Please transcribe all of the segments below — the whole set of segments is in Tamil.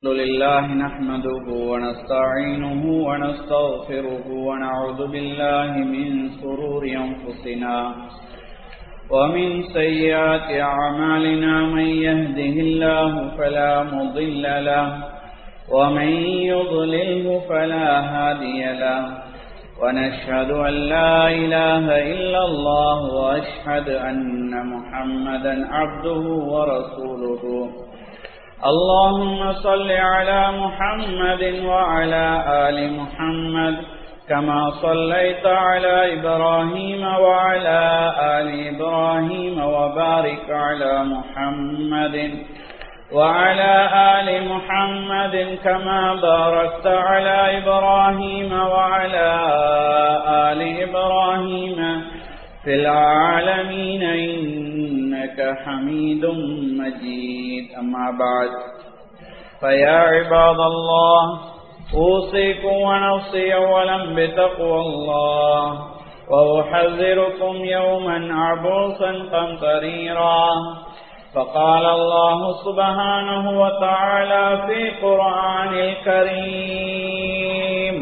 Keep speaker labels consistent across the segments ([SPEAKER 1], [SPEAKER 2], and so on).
[SPEAKER 1] الحمد لله نحمده ونستعينه ونستغفره ونعوذ بالله من سرور أنفسنا ومن سيئات أعمالنا من يهده الله فلا مضل له ومن يضلله فلا هادي له ونشهد أن لا إله إلا الله وأشهد أن محمدا عبده ورسوله اللهم صل على محمد وعلى آل محمد كما صليت على إبراهيم وعلى آل إبراهيم وبارك على محمد وعلى آل محمد كما باركت على إبراهيم وعلى آل إبراهيم في العالمين إنك حميد مجيد أما بعد فيا عباد الله أوصيكم ونفسي أولا بتقوى الله وأحذركم يوما عبوسا قمطريرا فقال الله سبحانه وتعالى في قرآن الكريم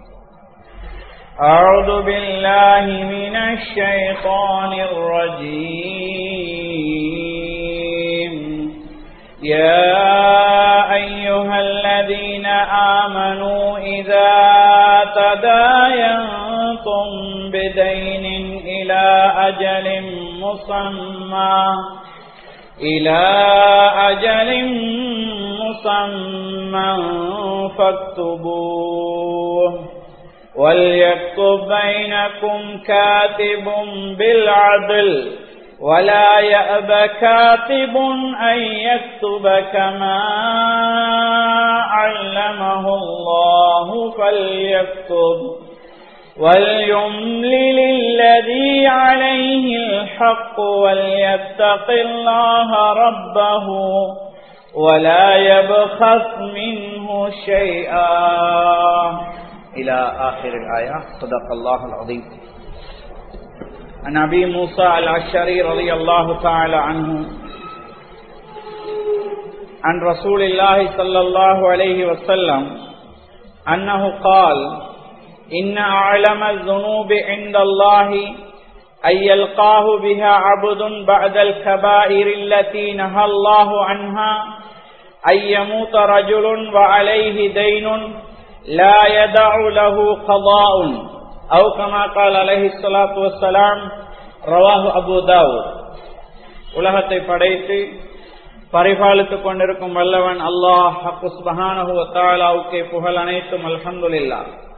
[SPEAKER 1] أعوذ بالله من الشيطان الرجيم يا أيها الذين آمنوا إذا تداينتم بدين إلى أجل مسمى إلى أجل مسمى فاكتبوه وليكتب بينكم كاتب بالعدل ولا يأب كاتب أن يكتب كما علمه الله فليكتب وليملل الذي عليه الحق وليتق الله ربه ولا يبخس منه شيئا إلى آخر الآية صدق الله العظيم عن أبي موسى الأشعري رضي الله تعالى عنه عن رسول الله صلى الله عليه وسلم أنه قال إن أعلم الذنوب عند الله أن يلقاه بها عبد بعد الكبائر التي نهى الله عنها أن يموت رجل وعليه دين لا يدع له قضاء أو كما قال عليه الصلاة والسلام رواه أبو داود உலகத்தை படைத்து பரிபாலித்துக் கொண்டிருக்கும் வல்லவன் அல்லாஹ் ஹக்குஸ்பஹானஹுவத்தாலாவுக்கே புகழ் அனைத்தும் அல்ஹந்துல்லா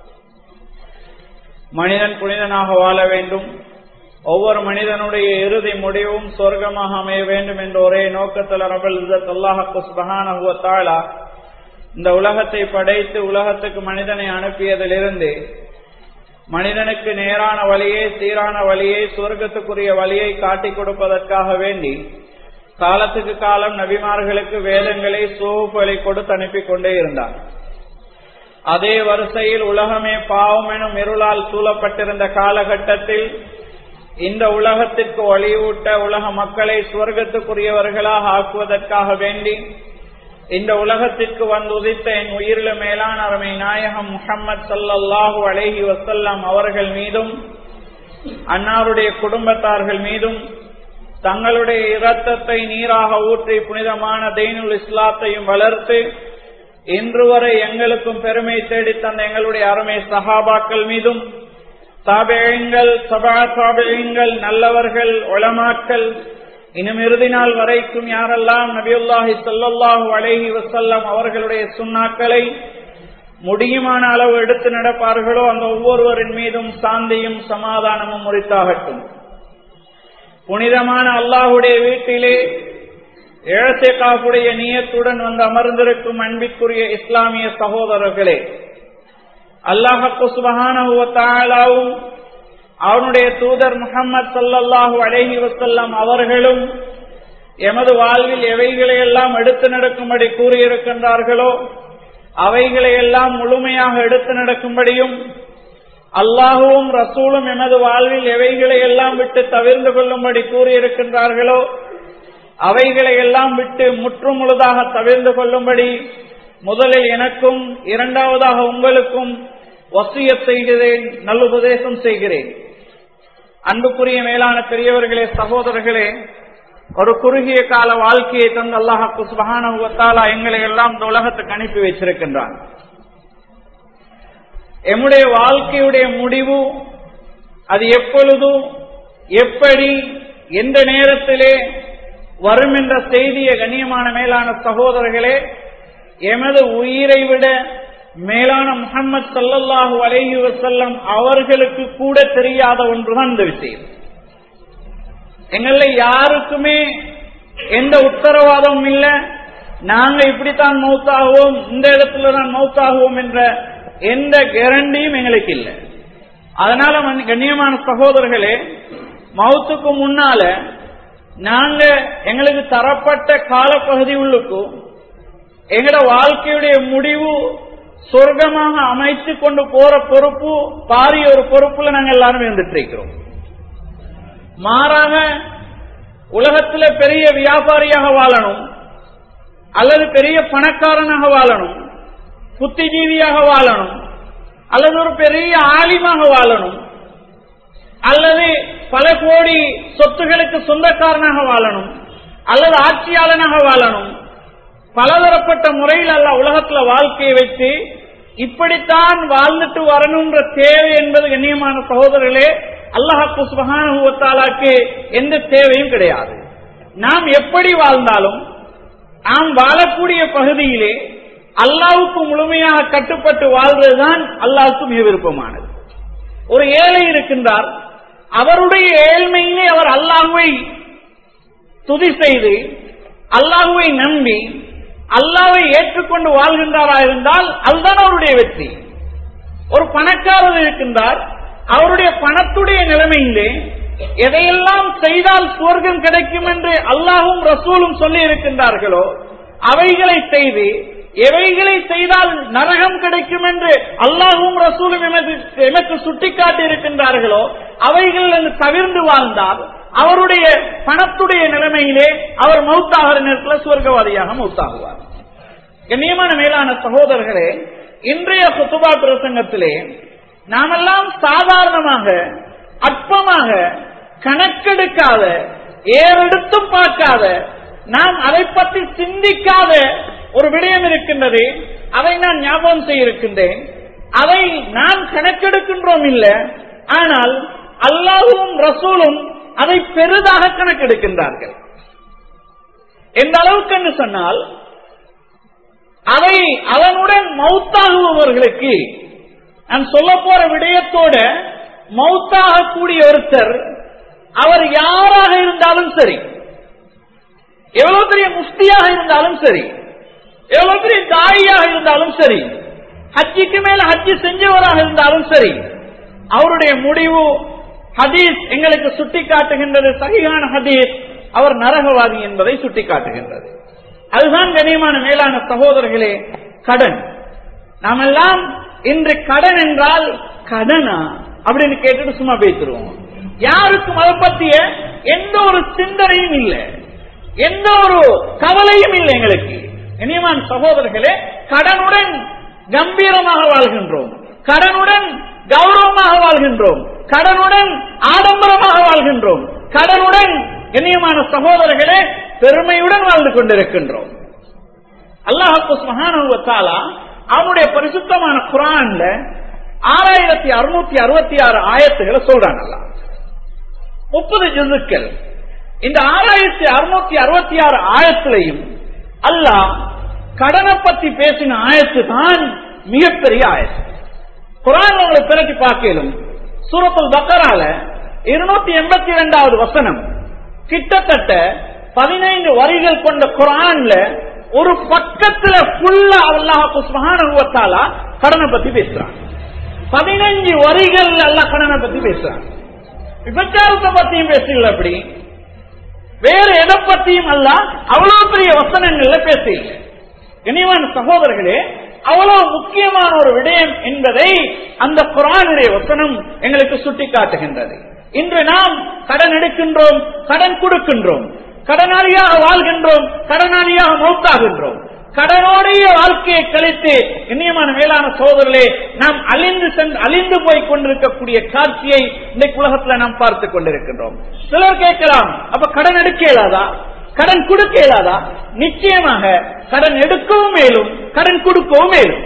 [SPEAKER 1] மனிதன் புனிதனாக வாழ வேண்டும் ஒவ்வொரு மனிதனுடைய இறுதி முடிவும் சொர்க்கமாக அமைய வேண்டும் என்ற ஒரே நோக்கத்தில் ரபல் இசத் அல்லாஹ் ஹக்குஸ்பஹானஹுவத்தாலா இந்த உலகத்தை படைத்து உலகத்துக்கு மனிதனை அனுப்பியதிலிருந்து மனிதனுக்கு நேரான வழியை சீரான வழியை சுவர்க்கத்துக்குரிய வழியை காட்டிக் கொடுப்பதற்காக வேண்டி காலத்துக்கு காலம் நபிமார்களுக்கு வேதங்களை சோப்புகளை கொடுத்து அனுப்பி கொண்டே இருந்தார் அதே வரிசையில் உலகமே பாவம் எனும் இருளால் சூழப்பட்டிருந்த காலகட்டத்தில் இந்த உலகத்திற்கு ஒளியூட்ட உலக மக்களை சுவர்க்கத்துக்குரியவர்களாக ஆக்குவதற்காக வேண்டி இந்த உலகத்திற்கு வந்து உதித்த என் உயிரில மேலான அருமை நாயகம் முகம்மது சல்லாஹூ அலஹி வசல்லாம் அவர்கள் மீதும் அன்னாருடைய குடும்பத்தார்கள் மீதும் தங்களுடைய இரத்தத்தை நீராக ஊற்றி புனிதமான தெய்னுல் இஸ்லாத்தையும் வளர்த்து இன்று வரை எங்களுக்கும் பெருமை தேடி தந்த எங்களுடைய அருமை சஹாபாக்கள் மீதும் தாபேயங்கள் சபா தாபேயங்கள் நல்லவர்கள் ஒளமாக்கள் இன்னும் இறுதி நாள் வரைக்கும் யாரெல்லாம் நபியுல்லாஹி சொல்லல்லாஹு அலேஹி வசல்லம் அவர்களுடைய சுண்ணாக்களை முடியுமான அளவு எடுத்து நடப்பார்களோ அந்த ஒவ்வொருவரின் மீதும் சாந்தியும் சமாதானமும் முறித்தாகட்டும் புனிதமான அல்லாஹுடைய வீட்டிலே ஏழத்தை காப்புடைய நீயத்துடன் வந்து அமர்ந்திருக்கும் அன்பிற்குரிய இஸ்லாமிய சகோதரர்களே அல்லாஹு சுபகானவும் அவனுடைய தூதர் முகமது சல்லல்லாஹூ அலஹி வசல்லாம் அவர்களும் எமது வாழ்வில் எவைகளை எல்லாம் எடுத்து நடக்கும்படி கூறியிருக்கின்றார்களோ அவைகளை எல்லாம் முழுமையாக எடுத்து நடக்கும்படியும் அல்லாஹுவும் ரசூலும் எமது வாழ்வில் எவைகளை எல்லாம் விட்டு தவிர்ந்து கொள்ளும்படி கூறியிருக்கின்றார்களோ அவைகளை எல்லாம் விட்டு முற்றுமுழுதாக தவிர்ந்து கொள்ளும்படி முதலில் எனக்கும் இரண்டாவதாக உங்களுக்கும் வசியத் செய்கிறேன் நல்லுபதேசம் செய்கிறேன் அன்புக்குரிய மேலான பெரியவர்களே சகோதரர்களே ஒரு குறுகிய கால வாழ்க்கையை தந்து அல்லாஹாக்கு சுபகான எங்களை எல்லாம் இந்த உலகத்துக்கு அனுப்பி வச்சிருக்கின்றான் எம்முடைய வாழ்க்கையுடைய முடிவு அது எப்பொழுதும் எப்படி எந்த நேரத்திலே வரும் என்ற செய்திய கண்ணியமான மேலான சகோதரர்களே எமது உயிரை விட மேலான முகமது சல்லல்லாஹு அலைஹி வசல்லம் அவர்களுக்கு கூட தெரியாத ஒன்றுதான் இந்த விஷயம் எங்கள யாருக்குமே எந்த உத்தரவாதமும் இல்லை நாங்க இப்படித்தான் மௌத்தாகுவோம் இந்த இடத்துல தான் மௌத்தாகுவோம் என்ற எந்த கேரண்டியும் எங்களுக்கு இல்லை அதனால கண்ணியமான சகோதரர்களே மௌத்துக்கு முன்னால நாங்க எங்களுக்கு தரப்பட்ட காலப்பகுதி உள்ளுக்கும் எங்கட வாழ்க்கையுடைய முடிவு சொர்க்கமாக அமைத்து கொண்டு போற பொறுப்பு பாரிய ஒரு பொறுப்புல நாங்க எல்லாரும் இருந்துட்டு இருக்கிறோம் மாறாக உலகத்துல பெரிய வியாபாரியாக வாழணும் அல்லது பெரிய பணக்காரனாக வாழணும் புத்திஜீவியாக வாழணும் அல்லது ஒரு பெரிய ஆலிமாக வாழணும் அல்லது பல கோடி சொத்துகளுக்கு சொந்தக்காரனாக வாழணும் அல்லது ஆட்சியாளனாக வாழணும் பலதரப்பட்ட முறையில் அல்ல உலகத்துல வாழ்க்கையை வச்சு இப்படித்தான் வாழ்ந்துட்டு வரணுன்ற தேவை என்பது கண்ணியமான சகோதரர்களே அல்லாஹாக்கு சுபகானுவத்தாலாக்கு எந்த தேவையும் கிடையாது நாம் எப்படி வாழ்ந்தாலும் நாம் வாழக்கூடிய பகுதியிலே அல்லாவுக்கு முழுமையாக கட்டுப்பட்டு வாழ்வதுதான் அல்லாவுக்கு மிக விருப்பமானது ஒரு ஏழை இருக்கின்றார் அவருடைய ஏழ்மையிலே அவர் அல்லாஹுவை துதி செய்து அல்லாஹுவை நம்பி அல்லாவை ஏற்றுக்கொண்டு வாழ்கின்றாரா இருந்தால் அதுதான் அவருடைய வெற்றி ஒரு பணக்காரர் இருக்கின்றார் அவருடைய பணத்துடைய நிலைமையிலே எதையெல்லாம் செய்தால் சுவர்க்கம் கிடைக்கும் என்று அல்லாஹும் ரசூலும் சொல்லி இருக்கின்றார்களோ அவைகளை செய்து எவைகளை செய்தால் நரகம் கிடைக்கும் என்று அல்லாஹும் ரசூலும் எனக்கு சுட்டிக்காட்டி இருக்கின்றார்களோ அவைகள் தவிர்ந்து வாழ்ந்தால் அவருடைய பணத்துடைய நிலைமையிலே அவர் மௌத்தாகிற நேரத்தில் சுவர்க்கவாதியாக மௌத்தாகுவார் கண்ணியமான மேலான சகோதரர்களே இன்றைய குத்துபா பிரசங்கத்திலே நாமெல்லாம் சாதாரணமாக அற்பமாக கணக்கெடுக்காத ஏறெடுத்தும் பார்க்காத நாம் அதை பற்றி சிந்திக்காத ஒரு விடயம் இருக்கின்றது அதை நான் ஞாபகம் செய்ய இருக்கின்றேன் அதை நாம் கணக்கெடுக்கின்றோம் இல்லை ஆனால் அல்லாஹும் ரசூலும் அதை பெரிதாக கணக்கெடுக்கின்றார்கள் எந்த அளவுக்கு என்று சொன்னால் அதை அதனுடன் மௌத்தாகுபவர்களுக்கு நான் சொல்ல போற விடயத்தோட மௌத்தாகக்கூடிய ஒருத்தர் அவர் யாராக இருந்தாலும் சரி எவ்வளவு பெரிய முஃப்தியாக இருந்தாலும் சரி எவ்வளவு பெரிய தாயாக இருந்தாலும் சரி ஹஜ்ஜிக்கு மேல ஹஜ்ஜி செஞ்சவராக இருந்தாலும் சரி அவருடைய முடிவு ஹதீஸ் எங்களுக்கு சுட்டிக்காட்டுகின்றது சகிகான ஹதீஸ் அவர் நரகவாதி என்பதை சுட்டிக்காட்டுகின்றது அதுதான் கனியமான மேலான சகோதரர்களே கடன் நாமெல்லாம் இன்று கடன் என்றால் கடனா அப்படின்னு கேட்டுட்டு சும்மா பேசிடுவோம் யாருக்கும் அதை பற்றிய எந்த ஒரு சிந்தனையும் இல்லை எந்த ஒரு கவலையும் இல்லை எங்களுக்கு இனியமான சகோதரர்களே கடனுடன் கம்பீரமாக வாழ்கின்றோம் கடனுடன் கௌரவமாக வாழ்கின்றோம் கடனுடன் ஆடம்பரமாக வாழ்கின்றோம் கடனுடன் கண்ணியமான சகோதரர்களே பெருமையுடன் வாழ்ந்து கொண்டிருக்கின்றோம் அல்லாஹு மகானுவத்தாலா அவனுடைய பரிசுத்தமான குரான்ல ஆறாயிரத்தி அறுநூத்தி அறுபத்தி ஆறு ஆயத்துகளை சொல்றான் அல்ல முப்பது ஜிசுக்கள் இந்த ஆறாயிரத்தி அறுநூத்தி அறுபத்தி ஆறு ஆயத்திலையும் அல்லாஹ் கடனை பத்தி பேசின ஆயத்து தான் மிகப்பெரிய ஆயத்து குரான் உங்களை பிறகு பார்க்கலும் சூரத்துல் பக்கரால இருநூத்தி எண்பத்தி இரண்டாவது வசனம் கிட்டத்தட்ட பதினைந்து வரிகள் கொண்ட குரான்ல ஒரு பக்கத்துல ஃபுல்லா அல்லாஹு சுபஹானுவத்தாலா கடனை பத்தி பேசுறான் பதினஞ்சு வரிகள் எல்லாம் கடனை பத்தி பேசுறான் விபச்சாரத்தை பத்தியும் பேசல அப்படி வேற எதை பத்தியும் அல்ல அவ்வளவு பெரிய வசனங்கள்ல பேசல இனிவான சகோதரர்களே அவ்வளவு முக்கியமான ஒரு விடயம் என்பதை அந்த குரானுடைய வசனம் எங்களுக்கு சுட்டி காட்டுகின்றது இன்று நாம் கடன் எடுக்கின்றோம் கடன் கொடுக்கின்றோம் கடனாளியாக வாழ்கின்றோம் கடனாளியாக மௌத்தாகின்றோம் கடனோடைய வாழ்க்கையை கழித்து இனியமான மேலான சோதரர்களே நாம் அழிந்து சென்று அழிந்து போய் கொண்டிருக்கக்கூடிய காட்சியை இன்றைக்கு உலகத்துல நாம் பார்த்துக் கொண்டிருக்கின்றோம் சிலர் கேட்கலாம் அப்ப கடன் எடுக்க இயலாதா கடன் கொடுக்க இயலாதா நிச்சயமாக கடன் எடுக்கவும் மேலும் கடன் கொடுக்கவும் மேலும்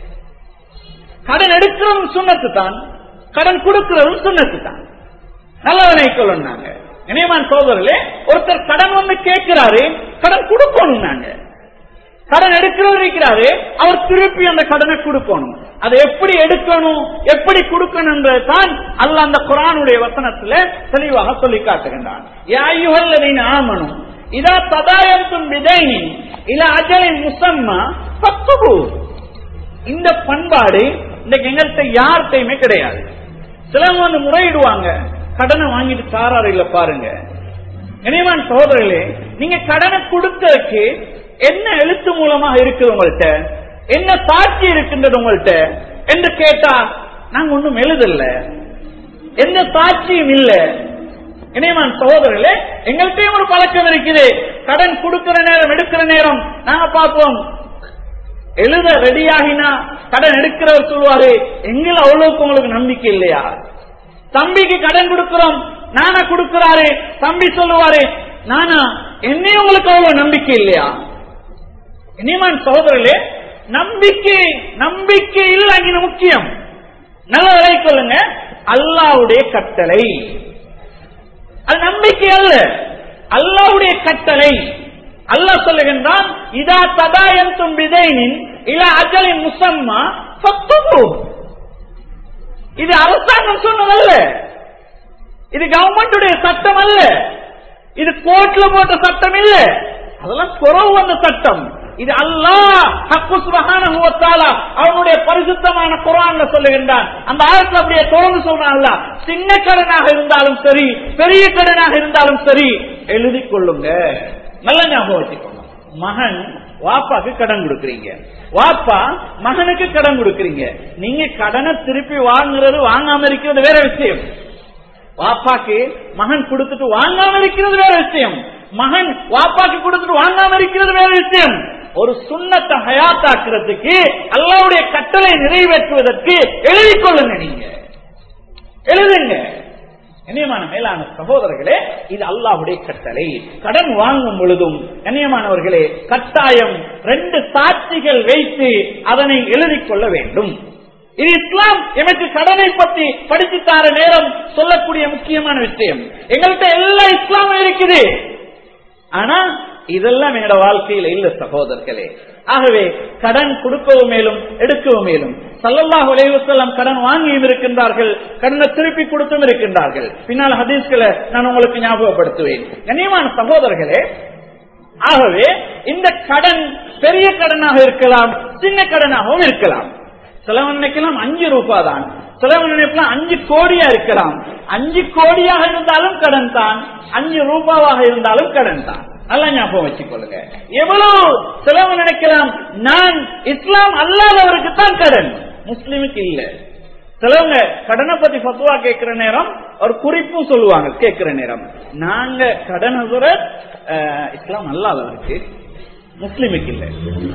[SPEAKER 1] கடன் எடுக்கிறதும் சுண்ணத்து தான் கடன் கொடுக்கிறதும் சுண்ணத்து தான் நல்லவனை கொள்ளுனாங்க இணையமான் சோதரர்களே ஒருத்தர் கடன் வந்து கேட்கிறாரு கடன் கொடுக்கணும் நாங்க கடன் எடுக்கிறவர் இருக்கிறாரு அவர் திருப்பி அந்த கடனை கொடுக்கணும் அதை எப்படி எடுக்கணும் எப்படி கொடுக்கணும் தான் அல்ல அந்த குரானுடைய வசனத்துல தெளிவாக சொல்லி காட்டுகின்றான் யாயுகல்லதின் ஆமனும் இதா ததாயத்தும் விதைனி இல்ல அஜலின் முசம்மா பத்துகு இந்த பண்பாடு இன்னைக்கு எங்கள்கிட்ட யார்கிட்டயுமே கிடையாது சிலவங்க வந்து முறையிடுவாங்க கடனை வாங்கிட்டு சாராரு இல்ல பாருங்க இணைவான் சகோதரர்களே நீங்க கடனை கொடுத்ததுக்கு என்ன எழுத்து மூலமாக இருக்குது உங்கள்கிட்ட என்ன சாட்சி இருக்கின்றது உங்கள்கிட்ட என்று கேட்டா நாங்க ஒண்ணும் எழுதல எந்த சாட்சியும் இல்ல இணையமான் சகோதரர்களே எங்கள்கிட்டயும் ஒரு பழக்கம் இருக்குது கடன் கொடுக்கிற நேரம் எடுக்கிற நேரம் நாங்க பார்ப்போம் எழுத ரெடியாகினா கடன் எடுக்கிறவர் சொல்லுவாரு எங்கள அவ்வளவுக்கு உங்களுக்கு நம்பிக்கை இல்லையா தம்பிக்கு கடன் கொடுக்கிறோம் நானா கொடுக்கிறாரு தம்பி சொல்லுவாரு நானா என்னையும் உங்களுக்கு அவ்வளவு நம்பிக்கை இல்லையா இனிமான் சகோதரர்களே நம்பிக்கை நம்பிக்கை இல்லை அங்கே முக்கியம் நல்ல விலை கொள்ளுங்க அல்லாவுடைய கட்டளை அது நம்பிக்கை அல்ல அல்லாவுடைய கட்டளை அல்லாஹ் சொல்லுகின்றான் இதா ததாயந்தும் விதைனின் இல அஜலின் முசம்மா சத்துகு இது அரசாங்கம் சொன்னதல்ல இது கவர்மெண்டுடைய சட்டம் அல்ல இது கோர்ட்ல போட்ட சட்டம் இல்ல அதெல்லாம் குறவு வந்த சட்டம் இது அல்லாஹ் ஹக்கு சுபஹானஹு வ தஆலா அவனுடைய பரிசுத்தமான குர்ஆன்ல சொல்லுகின்றான் அந்த ஆயத்துல அப்படியே தொடர்ந்து சொல்றான் அல்லாஹ் சின்ன கடனாக இருந்தாலும் சரி பெரிய கடனாக இருந்தாலும் சரி எழுதி கொள்ளுங்க நல்ல ஞாபகம் வச்சுக்கோங்க மகன் வாப்பாக்கு கடன் கொடுக்கறீங்க வாப்பா மகனுக்கு கடன் கொடுக்கறீங்க நீங்க கடனை திருப்பி வாங்குறது வாங்காம இருக்கிறது வேற விஷயம் வாப்பாக்கு மகன் கொடுத்துட்டு வாங்காம இருக்கிறது வேற விஷயம் மகன் வாப்பாக்கு கொடுத்துட்டு வாங்காம இருக்கிறது வேற விஷயம் ஒரு சுண்ணத்தை ஹயாத்தாக்குறதுக்கு அல்லாவுடைய கட்டளை நிறைவேற்றுவதற்கு எழுதி கொள்ளுங்க நீங்க எழுதுங்க கண்ணியமான மேலான சகோதரர்களே இது அல்லாஹுடைய கட்டளை கடன் வாங்கும் பொழுதும் கண்ணியமானவர்களே கட்டாயம் ரெண்டு சாட்சிகள் வைத்து அதனை எழுதிக் கொள்ள வேண்டும் இது இஸ்லாம் எனக்கு கடனை பற்றி படித்து தார நேரம் சொல்லக்கூடிய முக்கியமான விஷயம் எங்கள்கிட்ட எல்லா இஸ்லாமும் இருக்குது ஆனா இதெல்லாம் என்னோட வாழ்க்கையில இல்ல சகோதரர்களே ஆகவே கடன் கொடுக்கவும் மேலும் எடுக்கவும் மேலும் சல்லல்லாஹ் உலகம் கடன் வாங்கியும் இருக்கின்றார்கள் கடனை திருப்பி கொடுத்தும் இருக்கின்றார்கள் பின்னால் ஹதீஸ்களை நான் உங்களுக்கு ஞாபகப்படுத்துவேன் கண்ணியமான சகோதரர்களே ஆகவே இந்த கடன் பெரிய கடனாக இருக்கலாம் சின்ன கடனாகவும் இருக்கலாம் சிலவன் நினைக்கலாம் அஞ்சு ரூபாய் தான் சிலவன் நினைக்கலாம் அஞ்சு கோடியா இருக்கலாம் அஞ்சு கோடியாக இருந்தாலும் கடன் தான் அஞ்சு ரூபாவாக இருந்தாலும் கடன் தான் நல்லா ஞாபகம் வச்சுக்கொள்ளுங்க எவ்வளவு சிலவன் நினைக்கலாம் நான் இஸ்லாம் அல்லாதவருக்கு தான் கடன் முஸ்லிமுக்கு இல்ல சிலவங்க கடனை பத்தி பத்துவா கேட்கிற நேரம் ஒரு குறிப்பும் சொல்லுவாங்க கேட்கிற நேரம் நாங்க கடனை கூட இஸ்லாம் அல்லாதவருக்கு முஸ்லிமுக்கு இல்ல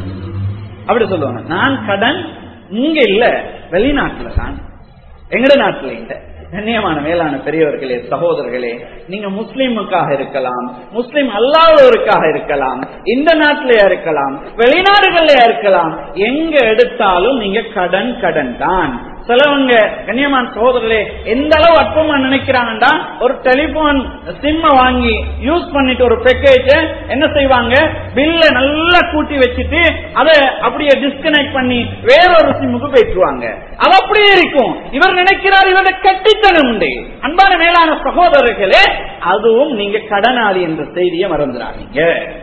[SPEAKER 1] அப்படி சொல்லுவாங்க நான் கடன் இங்க இல்ல வெளிநாட்டுல தான் எங்கட நாட்டுல இல்ல கண்ணியமான மேலான பெரியவர்களே சகோதரர்களே நீங்க முஸ்லிமுக்காக இருக்கலாம் முஸ்லிம் அல்லாதவருக்காக இருக்கலாம் இந்த நாட்டிலேயே இருக்கலாம் வெளிநாடுகள்லயா இருக்கலாம் எங்க எடுத்தாலும் நீங்க கடன் கடன் தான் சிலவங்க கண்ணியமான சகோதரர்களே எந்த அளவு அற்பமா நினைக்கிறாங்கடா ஒரு டெலிபோன் சிம்ம வாங்கி யூஸ் பண்ணிட்டு ஒரு பேக்கேஜ் என்ன செய்வாங்க பில்ல நல்லா கூட்டி வச்சுட்டு அதை அப்படியே டிஸ்கனெக்ட் பண்ணி வேறொரு சிம்முக்கு போயிட்டுருவாங்க அது அப்படியே இருக்கும் இவர் நினைக்கிறார் இவரை கட்டித்தனம் உண்டு அன்பான மேலான சகோதரர்களே அதுவும் நீங்க கடனாளி என்ற செய்தியை மறந்துடாதீங்க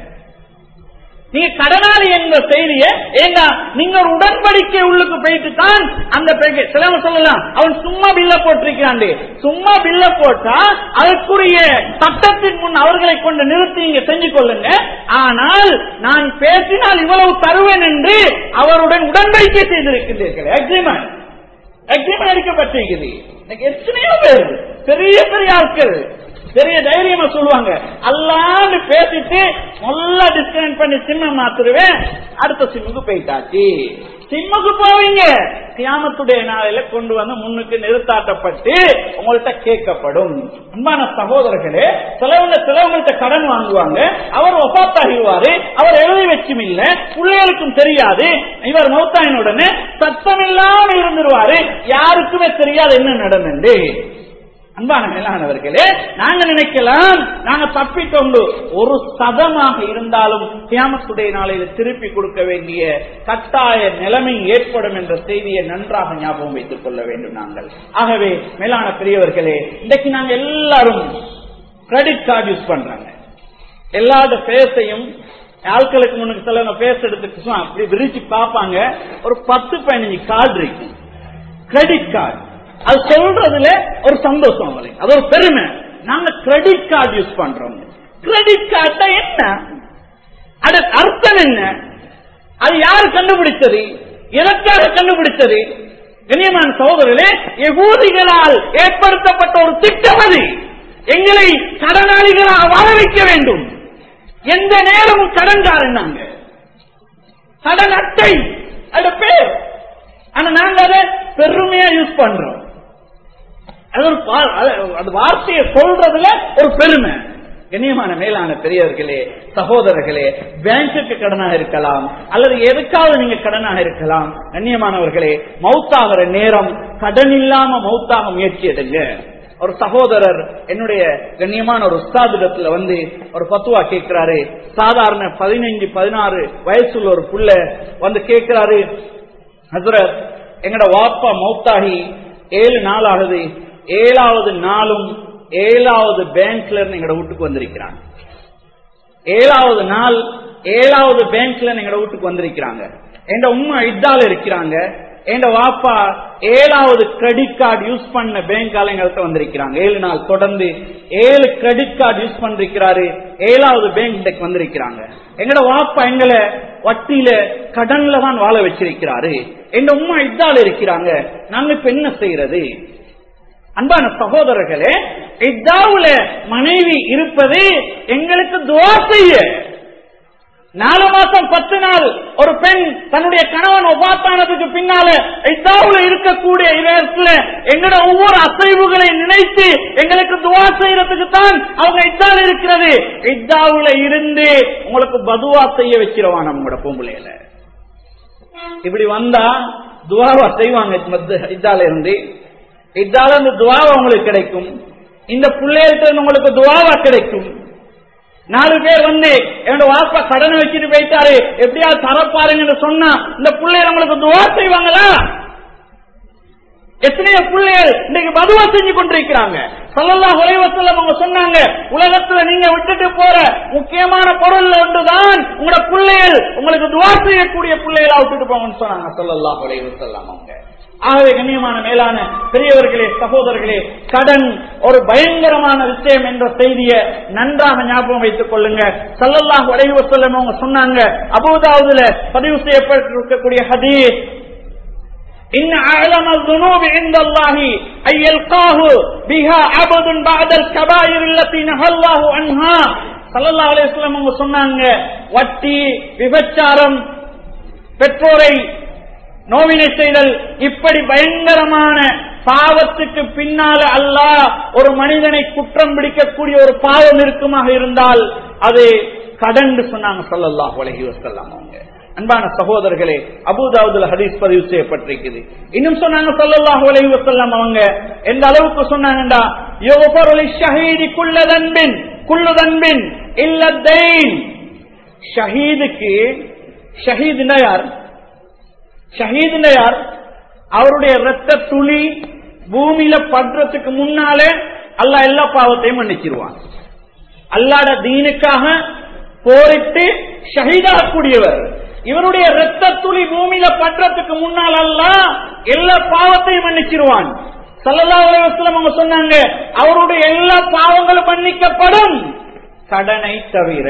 [SPEAKER 1] நீங்க கடனாளி என்ற செய்திய ஏண்டா நீங்க ஒரு உடன்படிக்கை உள்ளுக்கு போயிட்டு தான் அந்த சிலவங்க சொல்லலாம் அவன் சும்மா பில்ல போட்டிருக்கிறான் சும்மா பில்ல போட்டா அதற்குரிய சட்டத்தின் முன் அவர்களை கொண்டு நிறுத்தி நீங்க செஞ்சு கொள்ளுங்க ஆனால் நான் பேசினால் இவ்வளவு தருவேன் என்று அவருடன் உடன்படிக்கை செய்திருக்கின்றீர்கள் அக்ரிமெண்ட் அக்ரிமெண்ட் அடிக்கப்பட்டிருக்குது இன்னைக்கு எத்தனையோ பேர் பெரிய பெரிய ஆட்கள் பெரிய தைரியமா சொல்லுவாங்க அல்லான்னு பேசிட்டு நல்லா டிஸ்கனெக்ட் பண்ணி சிம்ம மாத்துருவேன் அடுத்த சிம்முக்கு போயிட்டாச்சு சிம்முக்கு போவீங்க கியாமத்துடைய நாளையில கொண்டு வந்து முன்னுக்கு நிறுத்தாட்டப்பட்டு உங்கள்கிட்ட கேட்கப்படும் அன்பான சகோதரர்களே சிலவங்க சிலவங்கள்ட்ட கடன் வாங்குவாங்க அவர் ஒப்பாத்தாகிடுவாரு அவர் எழுதி வச்சும் இல்ல பிள்ளைகளுக்கும் தெரியாது இவர் மௌத்தாயின் உடனே சத்தம் இல்லாம இருந்துருவாரு யாருக்குமே தெரியாது என்ன நடந்து அன்பான மேலானவர்களே நாங்க நினைக்கலாம் நாங்க தப்பிக்கொண்டு ஒரு சதமாக இருந்தாலும் கியாமத்துடைய நாளையில திருப்பி கொடுக்க வேண்டிய கட்டாய நிலைமை ஏற்படும் என்ற செய்தியை நன்றாக ஞாபகம் வைத்துக் கொள்ள வேண்டும் நாங்கள் ஆகவே மேலான பெரியவர்களே இன்றைக்கு நாங்க எல்லாரும் கிரெடிட் கார்டு யூஸ் பண்றாங்க எல்லாத பேசையும் ஆட்களுக்கு முன்னுக்கு சில பேச எடுத்துட்டு சும்மா அப்படி விரிச்சு பார்ப்பாங்க ஒரு பத்து பதினஞ்சு கார்டு இருக்கு கிரெடிட் கார்டு அது சொல்றதுல ஒரு சந்தோஷம் அவங்களுக்கு அது ஒரு பெருமை நாங்க கிரெடிட் கார்டு யூஸ் பண்றோம் கிரெடிட் கார்டு என்ன அது அர்த்தம் என்ன அது யார் கண்டுபிடிச்சது எதற்காக கண்டுபிடிச்சது கண்ணியமான சகோதரர்களே எகூதிகளால் ஏற்படுத்தப்பட்ட ஒரு திட்டம் அது எங்களை கடனாளிகளாக வாழ வைக்க வேண்டும் எந்த நேரமும் கடன்காரன் நாங்க கடன் அட்டை அது பேர் ஆனா நாங்க அதை பெருமையா யூஸ் பண்றோம் அது ஒரு பா- அது- அது வார்த்தையை சொல்றதுல ஒரு பெருமை கண்ணியமான மேலான பெரியவர்களே சகோதரர்களே பேங்குக்கு கடனாக இருக்கலாம் அல்லது எதுக்காவது நீங்க கடனாக இருக்கலாம் கண்ணியமானவர்களே மௌத்தாகிற நேரம் கடன் இல்லாம மௌத்தாக முயற்சி எடுங்க ஒரு சகோதரர் என்னுடைய கண்ணியமான ஒரு உஸ்தாதிடத்துல வந்து ஒரு பத்துவா கேட்கிறாரு சாதாரண பதினைஞ்சு பதினாறு வயசுள்ள ஒரு புள்ள வந்து கேட்கிறாரு ஹசரத் எங்கட வாப்பா மௌத்தாகி ஏழு நாள் ஆகுது ஏழாவது நாளும் ஏழாவது பேங்க்ல இருந்து எங்கட வீட்டுக்கு வந்திருக்கிறாங்க ஏழாவது நாள் ஏழாவது பேங்க்ல எங்கட வீட்டுக்கு வந்திருக்கிறாங்க எங்க உம்மா இதால இருக்கிறாங்க எங்க வாப்பா ஏழாவது கிரெடிட் கார்டு யூஸ் பண்ண பேங்கால எங்கள்கிட்ட வந்திருக்கிறாங்க ஏழு நாள் தொடர்ந்து ஏழு கிரெடிட் கார்டு யூஸ் பண்ணிருக்கிறாரு ஏழாவது பேங்க் இன்றைக்கு வந்திருக்கிறாங்க எங்கட வாப்பா எங்களை வட்டியில கடன்ல தான் வாழ வச்சிருக்கிறாரு எங்க உம்மா இதால இருக்கிறாங்க நாங்க இப்ப என்ன செய்யறது அன்பான சகோதரர்களே இத்தாவுல மனைவி இருப்பது எங்களுக்கு துவா செய்ய நாலு மாசம் பத்து நாள் ஒரு பெண் தன்னுடைய கணவன் ஒபாத்தானதுக்கு பின்னால இத்தாவுல இருக்கக்கூடிய இடத்துல எங்களோட ஒவ்வொரு அசைவுகளை நினைத்து எங்களுக்கு துவா செய்யறதுக்கு தான் அவங்க இத்தால இருக்கிறது இத்தாவுல இருந்து உங்களுக்கு பதுவா செய்ய வச்சிருவான் நம்மளோட பொம்பளையில இப்படி வந்தா துவாவா செய்வாங்க மத்த- இதால இருந்து இதால இந்த துவாவா உங்களுக்கு கிடைக்கும் இந்த பிள்ளைகிட்ட இருந்து உங்களுக்கு துவாவா கிடைக்கும் நாலு பேர் வந்து என்னோட வாப்பா கடனை வச்சுட்டு போயிட்டாரு எப்படியா தரப்பாருங்கன்னு சொன்னா இந்த பிள்ளைய நம்மளுக்கு துவா செய்வாங்களா எத்தனையோ பிள்ளைகள் இன்னைக்கு பதுவா செஞ்சு கொண்டிருக்கிறாங்க சல்லல்லாஹு அலைஹி வஸல்லம் அவங்க சொன்னாங்க உலகத்துல நீங்க விட்டுட்டு போற முக்கியமான பொருள் ஒன்றுதான் உங்களோட பிள்ளைகள் உங்களுக்கு துவா செய்யக்கூடிய பிள்ளைகளா விட்டுட்டு போங்கன்னு சொன்னாங்க சல்லல்லாஹு அலைஹி வஸல்லம் அவங்க ஆகவே கண்ணியமான மேலான பெரியவர்களே சகோதரர்களே கடன் ஒரு பயங்கரமான விஷயம் என்ற செய்தியை நன்றாக ஞாபகம் வைத்துக் கொள்ளுங்க சல்லல்லாஹு அலைஹி வஸல்லம் அவங்க சொன்னாங்க அபூதாவுதுல பதிவு செய்யப்பட்டிருக்கக்கூடிய ஹதீஸ் إن أعلم الذنوب عند الله أن يلقاه بها عبد بعد الكبائر التي نهى الله عنها சல்லல்லாஹு அலைஹி வஸல்லம் அவங்க சொன்னாங்க வட்டி விபச்சாரம் பெற்றோரை நோவினை செய்தல் இப்படி பயங்கரமான பாவத்துக்கு பின்னால அல்லாஹ் ஒரு மனிதனை குற்றம் பிடிக்கக்கூடிய ஒரு பாவம் இருக்குமாக இருந்தால் அது கடன் சொன்னாங்க ஸல்லல்லாஹு அலைஹி வஸல்லம் அவங்க அன்பான சகோதரர்களே அபுதாவுதுல ஹதீஸ் பதிவு செய்யப்பட்டிருக்குது இன்னும் சொன்னாங்க ஸல்லல்லாஹு அலைஹி வஸல்லம் அவங்க எந்த அளவுக்கு சொன்னாங்கடா யுஃபரு லிஷஹீதி குல்ல தன்பின் குல்லு தன்பின் இல்ல தைன் ஷஹீதுக்கு ஷஹீதுனா யார் ஷஹீதுனா யார் அவருடைய ரத்த துளி பூமியில படுறதுக்கு முன்னாலே அல்லாஹ் எல்லா பாவத்தையும் மன்னிச்சிருவான் அல்லாட தீனுக்காக போரிட்டு ஷஹீதாகக்கூடியவர் இவருடைய ரத்த துளி பூமியில பற்றத்துக்கு முன்னால் அல்லாஹ் எல்லா பாவத்தையும் மன்னிச்சிருவான் ஸல்லல்லாஹு அலைஹி வஸல்லம் அவங்க சொன்னாங்க அவருடைய எல்லா பாவங்களும் மன்னிக்கப்படும் கடனை தவிர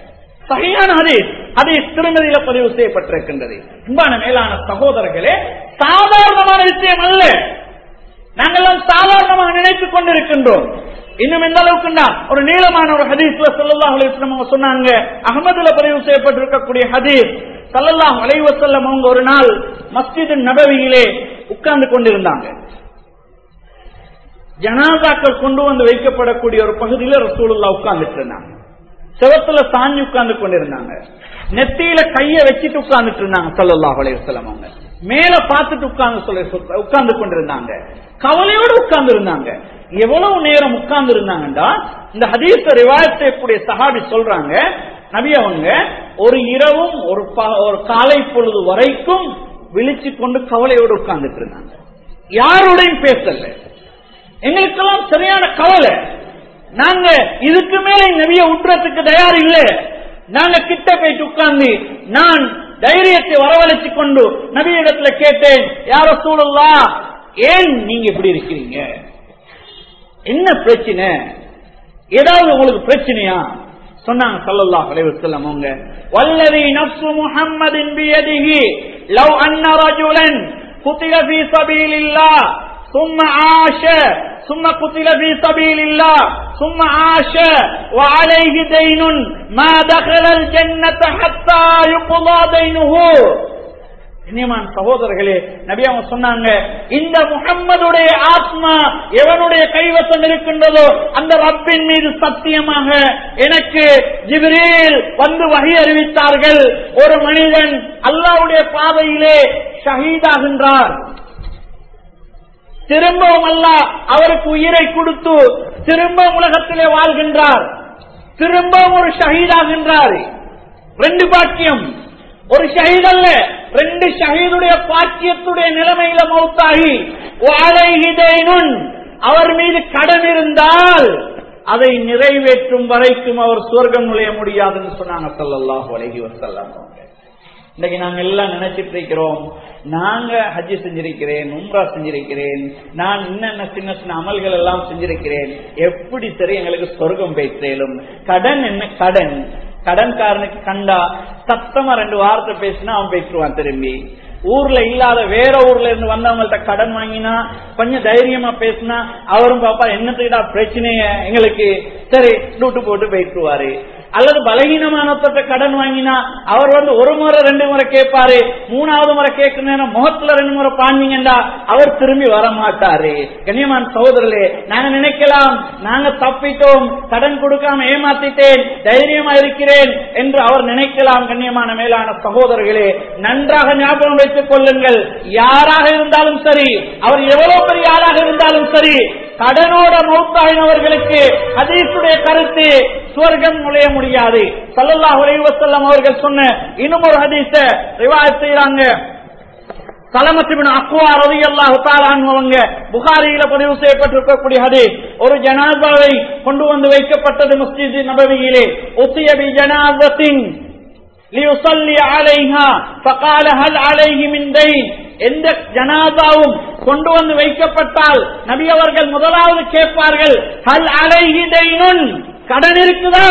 [SPEAKER 1] சரியான ஹதீஸ் ஹதீஸ் திருமதியில பதிவு செய்யப்பட்டிருக்கின்றது அன்பான மேலான சகோதரர்களே சாதாரணமான விஷயம் அல்ல நாங்கெல்லாம் சாதாரணமாக நினைத்துக் கொண்டிருக்கின்றோம் இன்னும் எந்த அளவுக்குன்னா ஒரு நீளமான ஒரு ஹதீஸ்ல சல்லல்லாஹு அலைஹி வஸல்லம் அவங்க சொன்னாங்க அகமதுல பதிவு செய்யப்பட்டிருக்கக்கூடிய ஹதீஸ் சல்லல்லாஹு அலைஹி வஸல்லம் அவங்க ஒரு நாள் மஸ்ஜித் நபவியிலே உட்கார்ந்து கொண்டிருந்தாங்க ஜனாதாக்கள் கொண்டு வந்து வைக்கப்படக்கூடிய ஒரு பகுதியில ரசூலுல்லா உட்கார்ந்துட்டு இருந்தாங்க செவத்துல சாஞ்சி உட்கார்ந்து கொண்டிருந்தாங்க நெத்தியில கைய வச்சுட்டு உட்கார்ந்துட்டு இருந்தாங்க சல்லல்லாஹு அலைஹி வஸல்லம் அவங்க மேல பார்த்துட்டு உட்கார்ந்து சொல்ல உட்கார்ந்து கொண்டிருந்தாங்க கவலையோடு உட்கார்ந்து இருந்தாங்க எவ்வளவு நேரம் உட்கார்ந்து இருந்தாங்கடா இந்த ஹதீஸ ரிவாயத் செய்யக்கூடிய சஹாபி சொல்றாங்க நபி அவங்க ஒரு இரவும் ஒரு ப- ஒரு காலை பொழுது வரைக்கும் விழிச்சு கொண்டு கவலையோடு உட்கார்ந்துட்டு இருந்தாங்க யாரோடையும் பேசல எங்களுக்கெல்லாம் சரியான கவலை நாங்க இதுக்கு மேல நபிய விட்டுறதுக்கு தயார் இல்ல நாங்க கிட்ட போயிட்டு உட்கார்ந்து நான் தைரியத்தை வரவழைச்சு கொண்டு நபியிடத்துல கேட்டேன் யார சூழல்லா ஏன் நீங்க இப்படி இருக்கிறீங்க என்ன பிரச்சனை ஏதாவது உங்களுக்கு பிரச்சனையா சொன்னாங்க ஸல்லல்லாஹு அலைஹி வஸல்லம் அவங்க வல்லதி நஃப்சு முஹம்மதின் பியதிஹி லவ் அன்ன ரஜுலன் قتل في سبيل الله ثم عاش ثم قتل في سبيل الله ثم عاش وعليه دين ما دخل الجنة حتى يقضى دينه இனிமான் சகோதரர்களே நபி அவங்க சொன்னாங்க இந்த முகம்மதுடைய ஆத்மா எவனுடைய கைவசம் இருக்கின்றதோ அந்த ரப்பின் மீது சத்தியமாக எனக்கு ஜிப்ரீல் வந்து வகை அறிவித்தார்கள் ஒரு மனிதன் அல்லாஹ்வுடைய பாதையிலே ஷஹீதாகின்றார் திரும்பவும் அல்லாஹ் அவருக்கு உயிரை கொடுத்து திரும்ப உலகத்திலே வாழ்கின்றார் திரும்பவும் ஒரு ஷஹீதாகின்றார் ரெண்டு பாக்கியம் ஒரு ஷஹீத் அல்ல ரெண்டு ஷஹீதுடைய பாக்கியத்துடைய நிலைமையில மௌத்தாகி வாழைகிதேனுன் அவர் மீது கடன் இருந்தால் அதை நிறைவேற்றும் வரைக்கும் அவர் சொர்க்கம் நுழைய முடியாதுன்னு சொன்னாங்க ஸல்லல்லாஹு அலைஹி வஸல்லம் அவங்க. இன்னைக்கு நாங்க எல்லாம் நினைச்சிட்டு இருக்கிறோம் நாங்க ஹஜ்ஜி செஞ்சிருக்கிறேன் உம்ரா செஞ்சிருக்கிறேன் நான் இன்னென்ன சின்ன சின்ன அமல்கள் எல்லாம் செஞ்சிருக்கிறேன் எப்படி சரி எங்களுக்கு சொர்க்கம் பேசலும் கடன் என்ன கடன் கடன்காரனுக்கு கண்டா சத்தமா ரெண்டு வார்த்தை பேசினா அவன் பேசுவான் திரும்பி ஊர்ல இல்லாத வேற ஊர்ல இருந்து வந்தவங்கள்ட்ட கடன் வாங்கினா கொஞ்சம் தைரியமா பேசினா அவரும் பாப்பா என்னத்துக்குடா பிரச்சனைய எங்களுக்கு சரி டூட்டு போட்டு போயிட்டுருவாரு அல்லது பலகீனமானவர்கிட்ட கடன் வாங்கினா அவர் வந்து ஒரு முறை ரெண்டு முறை கேட்பாரு மூணாவது முறை கேட்கும் நேரம் முகத்துல ரெண்டு முறை பாஞ்சீங்கண்டா அவர் திரும்பி வர மாட்டாரு கண்ணியமான சகோதரர்களே நாங்க நினைக்கலாம் நாங்க தப்பிட்டோம் கடன் கொடுக்காம ஏமாத்திட்டேன் தைரியமா இருக்கிறேன் என்று அவர் நினைக்கலாம் கண்ணியமான மேலான சகோதரர்களே நன்றாக ஞாபகம் வைத்துக் கொள்ளுங்கள் யாராக இருந்தாலும் சரி அவர் எவ்வளவு பெரிய ஆளாக இருந்தாலும் சரி கடனோட மௌத்தாயினவர்களுக்கு ஹதீஸுடைய கருத்து சுவர்க்கம் நுழைய முடியாது ஸல்லல்லாஹு அலைஹி வஸல்லம் அவர்கள் சொன்ன இன்னும் ஒரு ஹதீஸ ரிவாயத் செய்றாங்க சலமத்திபின் அக்குவா ரலியல்லாஹு தஆலா அன்ஹு அவங்க புகாரியில பதிவு செய்யப்பட்டிருக்கக்கூடிய ஹதீஸ் ஒரு ஜனாசாவை கொண்டு வந்து வைக்கப்பட்டது மஸ்ஜித் நபவியிலே உத்திய பி ஜனாசத்தின் ليصلي عليها فقال هل عليه من دين எந்த ஜனாதாவும் கொண்டு வந்து வைக்கப்பட்டால் நபி அவர்கள் முதலாவது கேட்பார்கள் ஹல் அலைஹி தைனுன் கடன் இருக்குதா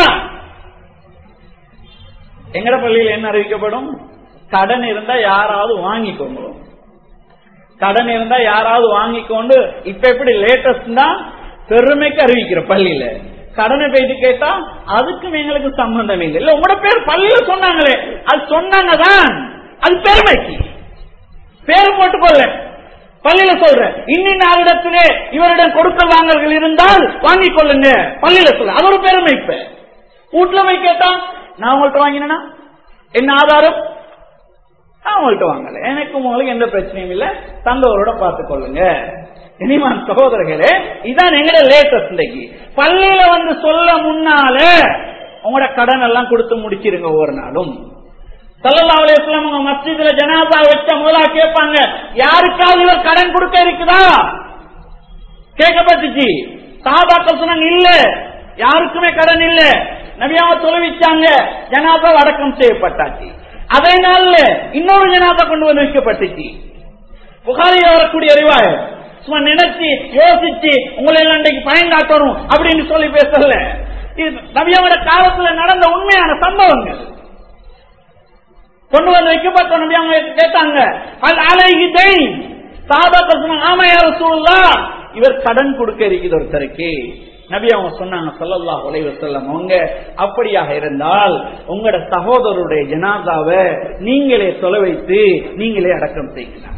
[SPEAKER 1] எங்கட பள்ளியில் என்ன அறிவிக்கப்படும் கடன் இருந்தா யாராவது வாங்கிக்கோங்க கடன் இருந்தா யாராவது வாங்கிக்கொண்டு இப்ப எப்படி லேட்டஸ்ட் தான் பெருமைக்கு அறிவிக்கிற பள்ளியில கடனை போயிட்டு கேட்டா அதுக்கும் எங்களுக்கு சம்பந்தம் இல்லை இல்ல உங்களோட பேர் பள்ளியில சொன்னாங்களே அது சொன்னாங்க தான் அது பெருமைக்கு பேர் போட்டுக்கொள்ள பள்ளியில சொல்ற இன்னின் ஆளிடத்திலே இவரிடம் கொடுக்கல் வாங்கல்கள் இருந்தால் வாங்கிக் கொள்ளுங்க பள்ளியில சொல்ல அது ஒரு பெருமை இப்ப வீட்டுல போய் கேட்டா நான் உங்கள்ட்ட வாங்கினா என்ன ஆதாரம் நான் உங்கள்ட்ட வாங்கல எனக்கு உங்களுக்கு எந்த பிரச்சனையும் இல்ல தந்தவரோட பார்த்துக் கொள்ளுங்க இனிமான் சகோதரர்களே இதான் எங்கட லேட்டஸ்ட் இன்னைக்கு பள்ளியில வந்து சொல்ல முன்னால உங்களோட கடன் எல்லாம் கொடுத்து முடிச்சிருங்க ஒவ்வொரு நாளும் சல்லல்லாஹு அலைஹி வஸல்லம் உங்க மஸ்ஜிதுல ஜனாசா வச்ச முதலா கேட்பாங்க யாருக்காவது இவர் கடன் கொடுக்க இருக்குதா கேட்கப்பட்டுச்சு சஹாபாக்கள் சொன்னாங்க இல்ல யாருக்குமே கடன் இல்ல நபியாவ தொலைவிச்சாங்க ஜனாசா அடக்கம் செய்யப்பட்டாச்சு அதே நாள்ல இன்னொரு ஜனாசா கொண்டு வந்து வைக்கப்பட்டுச்சு புகாரில் வரக்கூடிய அறிவாய் சும்மா நினைச்சு யோசிச்சு உங்களை எல்லாம் இன்றைக்கு பயன்காட்டணும் அப்படின்னு சொல்லி பேசல இது நபியாவோட காலத்துல நடந்த உண்மையான சம்பவங்கள் கொண்டு வந்து வைக்கப்பட்ட நபி அவங்க கேட்டாங்க அல் அலைஹி தைன் சாபாக்கள் சொன்னாங்க ஆமா யா ரசூலுல்லாஹ் இவர் கடன் கொடுக்க இருக்குது ஒருத்தருக்கு நபி அவங்க சொன்னாங்க ஸல்லல்லாஹு அலைஹி வஸல்லம் அவங்க அப்படியாக இருந்தால் உங்களோட சகோதரருடைய ஜனாதாவை நீங்களே தொலை வைத்து நீங்களே அடக்கம் செய்கிறாங்க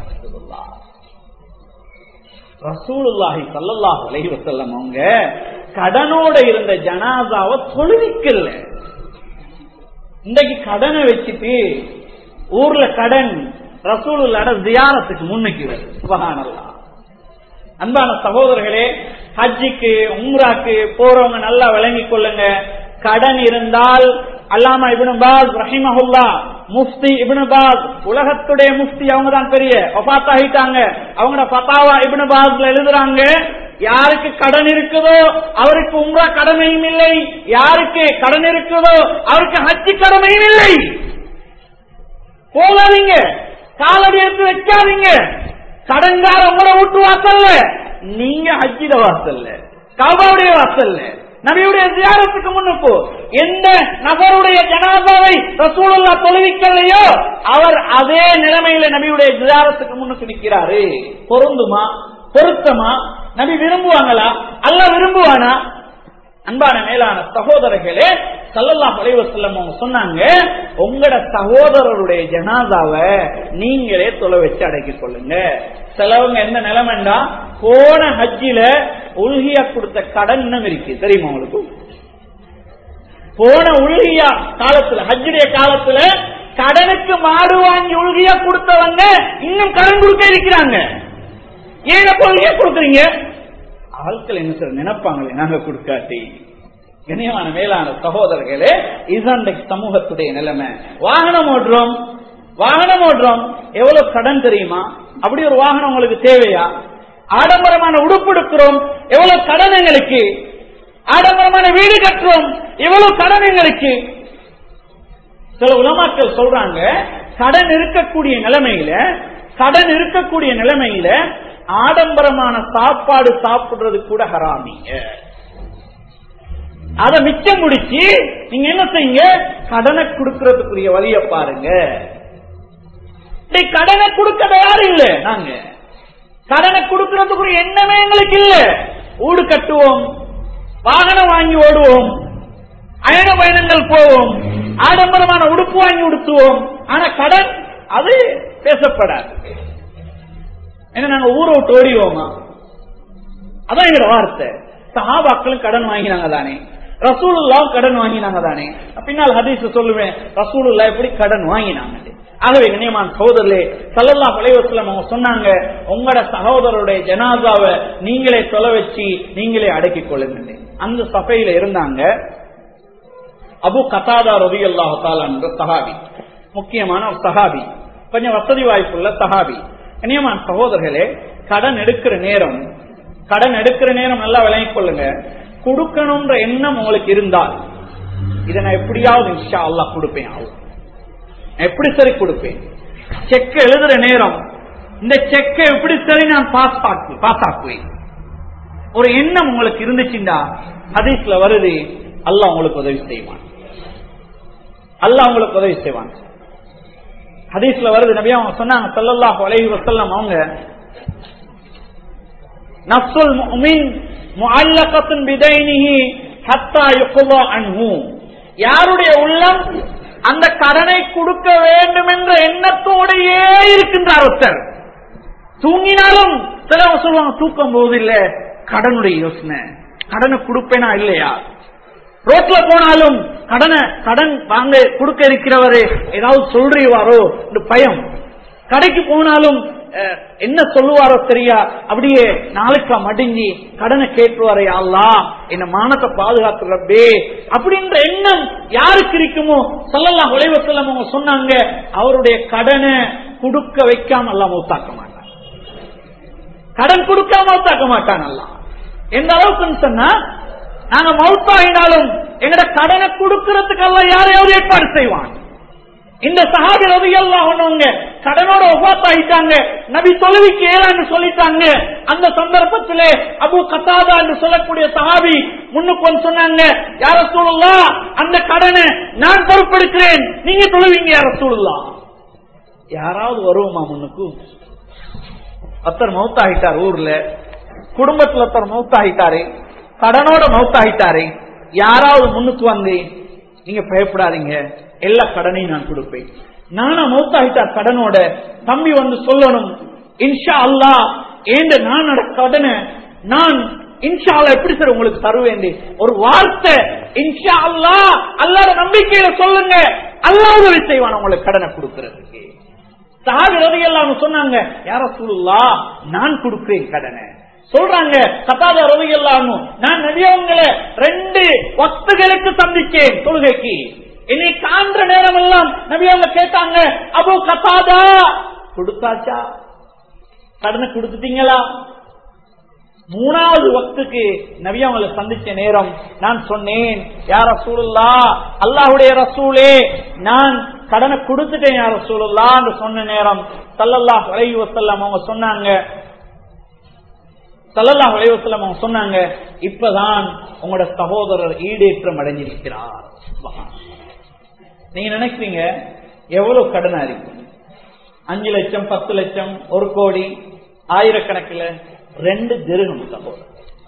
[SPEAKER 1] ரசூலுல்லாஹி ஸல்லல்லாஹு அலைஹி வஸல்லம் அவங்க கடனோட இருந்த ஜனாதாவை தொழுவிக்கல இன்றைக்கு கடனை வச்சுட்டு ஊர்ல கடன் ரசூலுல்லாட ஜியாரத்துக்கு முன்னுக்கு வருது சுபஹானல்லாஹ் அன்பான சகோதரர்களே ஹஜ்ஜிக்கு உம்ராக்கு போறவங்க நல்லா விளங்கிக் கொள்ளுங்க கடன் இருந்தால் அல்லாமா இப்னு பாஸ் ரஹிமஹுல்லா முஃப்தி இப்னு பாஸ் உலகத்துடைய முஃப்தி அவங்க தான் பெரிய ஒபாத் ஆகிட்டாங்க அவங்களோட ஃபதாவா இப்னு பாஸ்ல எழுதுறாங்க யாருக்கு கடன் இருக்குதோ அவருக்கு உம்ரா கடமையும் இல்லை யாருக்கு கடன் இருக்குதோ அவருக்கு ஹஜ்ஜி கடமையும் இல்லை போகாதீங்க காலடி எடுத்து வைக்காதீங்க கடன்கார உங்களை விட்டு வாசல்ல நீங்க ஹஜ்ஜிட வாசல்ல கபாவுடைய வாசல்ல நபியுடைய ஜியாரத்துக்கு முன்னுக்கு எந்த நபருடைய ஜனாதாவை ரசூலுல்லா தொழுவிக்கலையோ அவர் அதே நிலைமையில நபியுடைய ஜியாரத்துக்கு முன்னுக்கு நிற்கிறாரு பொருந்துமா பொருத்தமா நபி விரும்புவாங்களா அல்ல விரும்புவானா அன்பான மேலான சகோதரர்களே சல்லல்லாஹு அலைஹி வஸல்லம் அவங்க சொன்னாங்க உங்களோட சகோதரருடைய ஜனாதாவை நீங்களே தொலை வச்சு அடக்கிக் கொள்ளுங்க சிலவங்க என்ன நிலைமைண்டா போன ஹஜ்ஜில உல்கியா கொடுத்த கடன் இன்னும் இருக்கு தெரியுமா உங்களுக்கு போன உல்கியா காலத்துல ஹஜ்ஜுடைய காலத்துல கடனுக்கு மாடு வாங்கி உல்கியா கொடுத்தவங்க இன்னும் கடன் கொடுக்க இருக்கிறாங்க ஏன் அப்ப உல்கியா கொடுக்குறீங்க ஆட்கள் என்ன சார் நினைப்பாங்களே நாங்க கொடுக்காட்டி இணையமான மேலான சகோதரர்களே இதுதான் சமூகத்துடைய நிலைமை வாகனம் ஓடுறோம் வாகனம் ஓடுறோம் எவ்வளவு கடன் தெரியுமா அப்படி ஒரு வாகனம் உங்களுக்கு தேவையா ஆடம்பரமான உடுப்பு எடுக்கிறோம் எவ்வளவு கடன் எங்களுக்கு ஆடம்பரமான வீடு கட்டுறோம் எவ்வளவு கடன் எங்களுக்கு சில உலமாக்கள் சொல்றாங்க கடன் இருக்கக்கூடிய நிலைமையில கடன் இருக்கக்கூடிய நிலைமையில ஆடம்பரமான சாப்பாடு சாப்பிடுறது கூட ஹராமிங்க அத மிச்சம் முடிச்சு நீங்க என்ன செய்யுங்க கடனை கொடுக்கறதுக்குரிய வழிய பாருங்க கடனை கொடுக்க தயார் இல்ல நாங்க கடனை கொடுக்கறதுக்குரிய எண்ணமே எங்களுக்கு இல்ல ஊடு கட்டுவோம் வாகனம் வாங்கி ஓடுவோம் அயன பயணங்கள் போவோம் ஆடம்பரமான உடுப்பு வாங்கி உடுத்துவோம் ஆனா கடன் அது பேசப்படாது ஏன்னா நாங்க ஊரை விட்டு ஓடிவோமா அதான் எங்களோட வார்த்தை சஹாபாக்களும் கடன் வாங்கினாங்க தானே ரசூலுல்லாவும் கடன் வாங்கினாங்க தானே பின்னால் ஹதீஸ் சொல்லுவேன் ரசூலுல்லா எப்படி கடன் வாங்கினாங்க ஆகவே கண்ணியமான சகோதரர்களே சல்லல்லா பழைவசலம் அவங்க சொன்னாங்க உங்களோட சகோதரருடைய ஜனாதாவை நீங்களே தொலை வச்சு நீங்களே அடக்கிக் கொள்ளுங்க அந்த சபையில இருந்தாங்க அபு கதாதா ரவி அல்லாஹால சஹாபி முக்கியமான ஒரு சஹாபி கொஞ்சம் வசதி வாய்ப்புள்ள சஹாபி கண்ணியமான சகோதரர்களே கடன் எடுக்கிற நேரம் கடன் எடுக்கிற நேரம் நல்லா விளங்கிக் கொள்ளுங்க கொடுக்கணும்ன்ற எண்ணம் உங்களுக்கு இருந்தால் இதை நான் எப்படியாவது இன்ஷா அல்லா கொடுப்பேன் ஆகும் எப்படி சரி கொடுப்பேன் செக் எழுதுற நேரம் இந்த செக்கை எப்படி சரி நான் பாஸ் ஆக்கு பாஸ் ஆக்குவேன் ஒரு எண்ணம் உங்களுக்கு இருந்துச்சுண்டா ஹதீஸ்ல வருது அல்லாஹ் உங்களுக்கு உதவி செய்வான் அல்லாஹ் உங்களுக்கு உதவி செய்வான் ஹதீஸ்ல வருது நபியா அவங்க சொன்னாங்க சல்லல்லாஹு அலைஹி வஸல்லம் அவங்க நஃப்சுல் முஃமின் முஅல்லகத்துன் பிதைனிஹி ஹத்தா யுக்லா அன்ஹு யாருடைய உள்ளம் அந்த கடனை கொடுக்க வேண்டும் என்ற எண்ணத்தோடையே இருக்கின்றார் ஒருத்தர் தூங்கினாலும் சிலவங்க சொல்லுவாங்க தூக்கம் போது இல்ல கடனுடைய யோசனை கடனை கொடுப்பேனா இல்லையா ரோட்ல போனாலும் கடனை கடன் வாங்க கொடுக்க இருக்கிறவரு ஏதாவது சொல்றீவாரோ இந்த பயம் கடைக்கு போனாலும் என்ன சொல்லுவாரோ தெரியா அப்படியே நாளைக்கா மடிஞ்சி கடனை கேட்டுவாரே அல்லா என்ன மானத்தை பாதுகாத்துறப்பே அப்படின்ற எண்ணம் யாருக்கு இருக்குமோ சொல்லலாம் உழைவத்தில் அவங்க சொன்னாங்க அவருடைய கடனை கொடுக்க வைக்காம எல்லாம் மௌத்தாக்க மாட்டான் கடன் கொடுக்காம மௌத்தாக்க மாட்டான் அல்ல எந்த அளவுக்குன்னு சொன்னா நாங்க மௌத்தாகினாலும் எங்கட கடனை கொடுக்கறதுக்கெல்லாம் யாரையாவது ஏற்பாடு செய்வான் இந்த சஹாபி ரவி எல்லாம் ஒண்ணுங்க கடனோட ஒபாத்தாயிட்டாங்க நபி தொழுவிக்கு ஏழான்னு சொல்லிட்டாங்க அந்த சந்தர்ப்பத்திலே அபு கத்தாதா என்று சொல்லக்கூடிய சஹாபி முன்னுக்கு வந்து சொன்னாங்க யார சூழல்லா அந்த கடனை நான் பொறுப்பெடுக்கிறேன் நீங்க தொழுவீங்க யார சூழல்லா யாராவது வருவோமா முன்னுக்கு ஒருத்தர் மௌத்தாகிட்டார் ஊர்ல குடும்பத்துல ஒருத்தர் மௌத்தாகிட்டாரு கடனோட மௌத்தாகிட்டாரு யாராவது முன்னுக்கு வந்து நீங்க பயப்படாதீங்க எல்லா கடனையும் நான் கொடுப்பேன் நானா மௌத்தாகிட்டார் கடனோட தம்பி வந்து சொல்லணும் இன்ஷா அல்லா ஏண்ட நான் கடனை நான் இன்ஷா அல்லா எப்படி சார் உங்களுக்கு தருவேன் ஒரு வார்த்தை இன்ஷா அல்லா அல்லாத நம்பிக்கையில சொல்லுங்க அல்லா உதவி செய்வான் உங்களுக்கு கடனை கொடுக்கறதுக்கு சஹாபி ரதியெல்லாம் சொன்னாங்க யார சூழல்லா நான் கொடுக்கிறேன் கடனை சொல்றாங்க கத்தாத ரதியெல்லாம் நான் நபியவங்களை ரெண்டு வக்துகளுக்கு சந்திச்சேன் தொழுகைக்கு என்னை காண்ற நேரம் எல்லாம் நபியவங்க கேட்டாங்க அபு கத்தாதா கொடுத்தாச்சா கடனை கொடுத்துட்டீங்களா மூணாவது வக்துக்கு நபி அவங்களை சந்திச்ச நேரம் நான் சொன்னேன் யார் ரசூலுல்லா அல்லாஹுடைய ரசூலே நான் கடனை கொடுத்துட்டேன் யார் ரசூலுல்லா என்று சொன்ன நேரம் சல்லல்லா அலைஹி வசல்லம் அவங்க சொன்னாங்க சல்லல்லா அலைஹி வசல்லம் அவங்க சொன்னாங்க இப்பதான் உங்களோட சகோதரர் ஈடேற்றம் அடைஞ்சிருக்கிறார் நீங்க நினைக்கிறீங்க எவ்வளவு கடனா இருக்கும் அஞ்சு லட்சம் பத்து லட்சம் ஒரு கோடி ஆயிரக்கணக்கில் ரெண்டு திருகம் சகோதரர்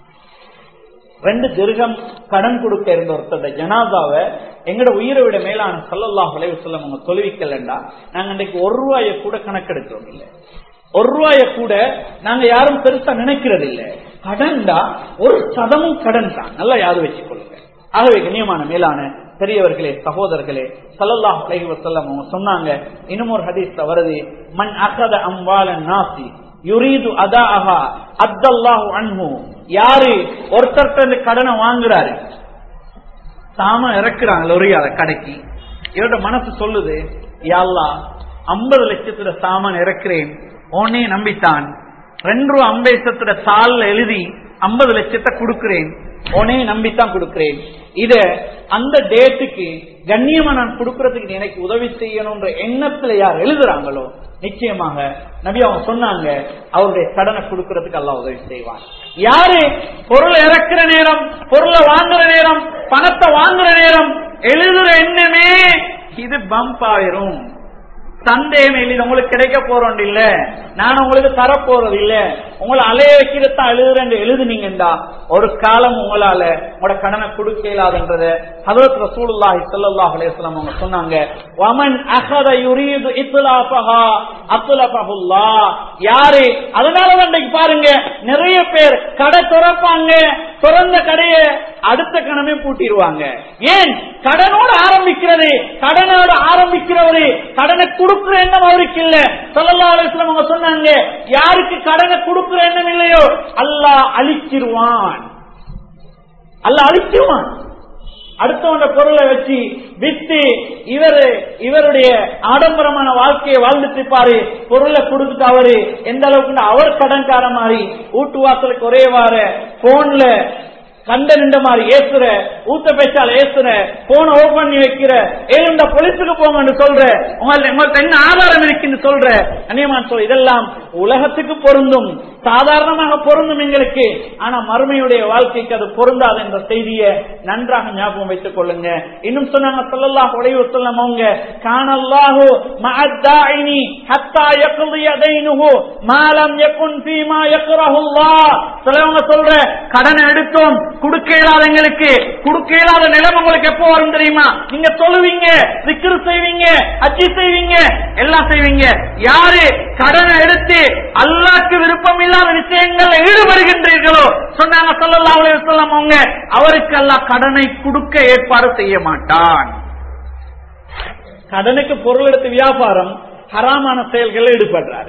[SPEAKER 1] ரெண்டு திருகம் கடன் கொடுக்க இருந்த ஒருத்தருடைய ஜனாதாவை எங்கட உயிரை விட மேலான சல்லல்லா விளைவு சொல்ல அவங்க தொழுவிக்கலண்டா நாங்க இன்றைக்கு ஒரு ரூபாய கூட கணக்கெடுக்கிறோம் இல்ல ஒரு ரூபாய கூட நாங்க யாரும் பெருசா நினைக்கிறது இல்ல கடன்டா ஒரு சதமும் கடன் தான் நல்லா யாரும் வச்சுக்கொள்ளுங்க ஆகவே கண்ணியமான மேலான பெரியவர்களே சகோதரர்களே சல்லல்லாஹ் அலைஹி வஸல்லம் அவங்க சொன்னாங்க இன்னும் ஒரு ஹதீஸ்ல வருது மன் அகத அம்வாலன் நாசி யுரீது அதாஹா அத்தல்லாஹு அன்ஹு யாரு ஒருத்தர் கடனை வாங்குறாரு சாம இறக்குறாங்க லொரியால கடைக்கு இவரோட மனசு சொல்லுது யாழ்லா ஐம்பது லட்சத்துல சாமான் இறக்குறேன் உன்னே நம்பித்தான் ரெண்டு ரூபா அம்பேசத்துல சால்ல எழுதி ஐம்பது லட்சத்தை கொடுக்கிறேன் உனே நம்பித்தான் கொடுக்கிறேன் இத அந்த டேட்டுக்கு கண்ணியமா நான் கொடுக்கறதுக்கு எனக்கு உதவி செய்யணும்ன்ற எண்ணத்துல யார் எழுதுறாங்களோ நிச்சயமாக நபி அவங்க சொன்னாங்க அவருடைய கடனை கொடுக்கறதுக்கு எல்லாம் உதவி செய்வான் யாரு பொருளை இறக்குற நேரம் பொருளை வாங்குற நேரம் பணத்தை வாங்குற நேரம் எழுதுற எண்ணமே இது பம்ப் ஆயிரும் சந்தேகம் இல்லை உங்களுக்கு கிடைக்க போறோம் இல்ல நான் உங்களுக்கு தர போறது இல்ல உங்களை அலைய வைக்கிறதா எழுதுறேன் எழுதுனீங்கடா ஒரு காலம் உங்களால உங்களோட கடனை கொடுக்க இயலாதுன்றத ஹதரத் ரசூலுல்லாஹி ஸல்லல்லாஹு அலைஹி வஸல்லம் அவங்க சொன்னாங்க வமன் அகத யுரீது இத்லாஃபஹா அத்லஃபஹுல்லாஹ் யாரு அதனால தான் இன்னைக்கு பாருங்க நிறைய பேர் கடை திறப்பாங்க திறந்த கடையை அடுத்த கணமே பூட்டிடுவாங்க ஏன் கடனோட ஆரம்பிக்கிறது கடனோட ஆரம்பிக்கிறவரு கடனை கொடுக்கிற எண்ணம் அவருக்கு இல்ல சொல்லல்லா அலிஸ்லாம் அவங்க சொன்னாங்க யாருக்கு கடனை கொடுக்கிற எண்ணம் இல்லையோ அல்லாஹ் அழிச்சிருவான் அல்லாஹ் அழிச்சிருவான் அடுத்தவன பொருளை வச்சு வித்து இவரு இவருடைய ஆடம்பரமான வாழ்க்கையை வாழ்ந்துட்டு இருப்பாரு பொருளை கொடுத்துட்டு அவரு எந்த அளவுக்கு அவர் கடன்கார மாதிரி ஊட்டு வாசலுக்கு ஒரே வார போன்ல கண்ட நின்ற மாதிரி ஏசுற ஊத்த பேச்சால ஏசுற போன ஓபன் பண்ணி வைக்கிற ஏழுண்ட போலீஸுக்கு போங்கன்னு சொல்ற உங்களுக்கு என்ன ஆதாரம் இருக்குன்னு சொல்ற அநியமான் சொல் இதெல்லாம் உலகத்துக்கு பொருந்தும் சாதாரணமாக பொருந்தும் எங்களுக்கு ஆனா மறுமையுடைய வாழ்க்கைக்கு அது பொருந்தாது என்ற செய்தியை நன்றாக ஞாபகம் வைத்துக் கொள்ளுங்க இன்னும் சொன்னாங்க சொல்லல்லாஹ் உடைய சொல்லம் அவங்க காணல்லாஹு மஅத்தாயினி ஹத்தா யக்லி யதைனுஹு மாலம் யகுன் ஃபீமா யக்ரஹுல்லாஹ் சிலவங்க சொல்ற கடனை எடுத்தோம் கொடுக்க இயலாத எங்களுக்கு கொடுக்க இயலாத நிலைமை உங்களுக்கு எப்போ வரும் தெரியுமா நீங்க சொல்லுவீங்க விக்கிரு செய்வீங்க அச்சி செய்வீங்க எல்லாம் செய்வீங்க யாரு கடனை எடுத்து அல்லாக்கு விருப்பம் இல்லாத விஷயங்கள்ல ஈடுபடுகின்றீர்களோ சொன்னாங்க சொல்லலாம் சொல்லலாம் அவங்க அவருக்கு எல்லாம் கடனை கொடுக்க ஏற்பாடு செய்ய மாட்டான் கடனுக்கு பொருள் எடுத்து வியாபாரம் ஹராமான செயல்களில் ஈடுபடுறாரு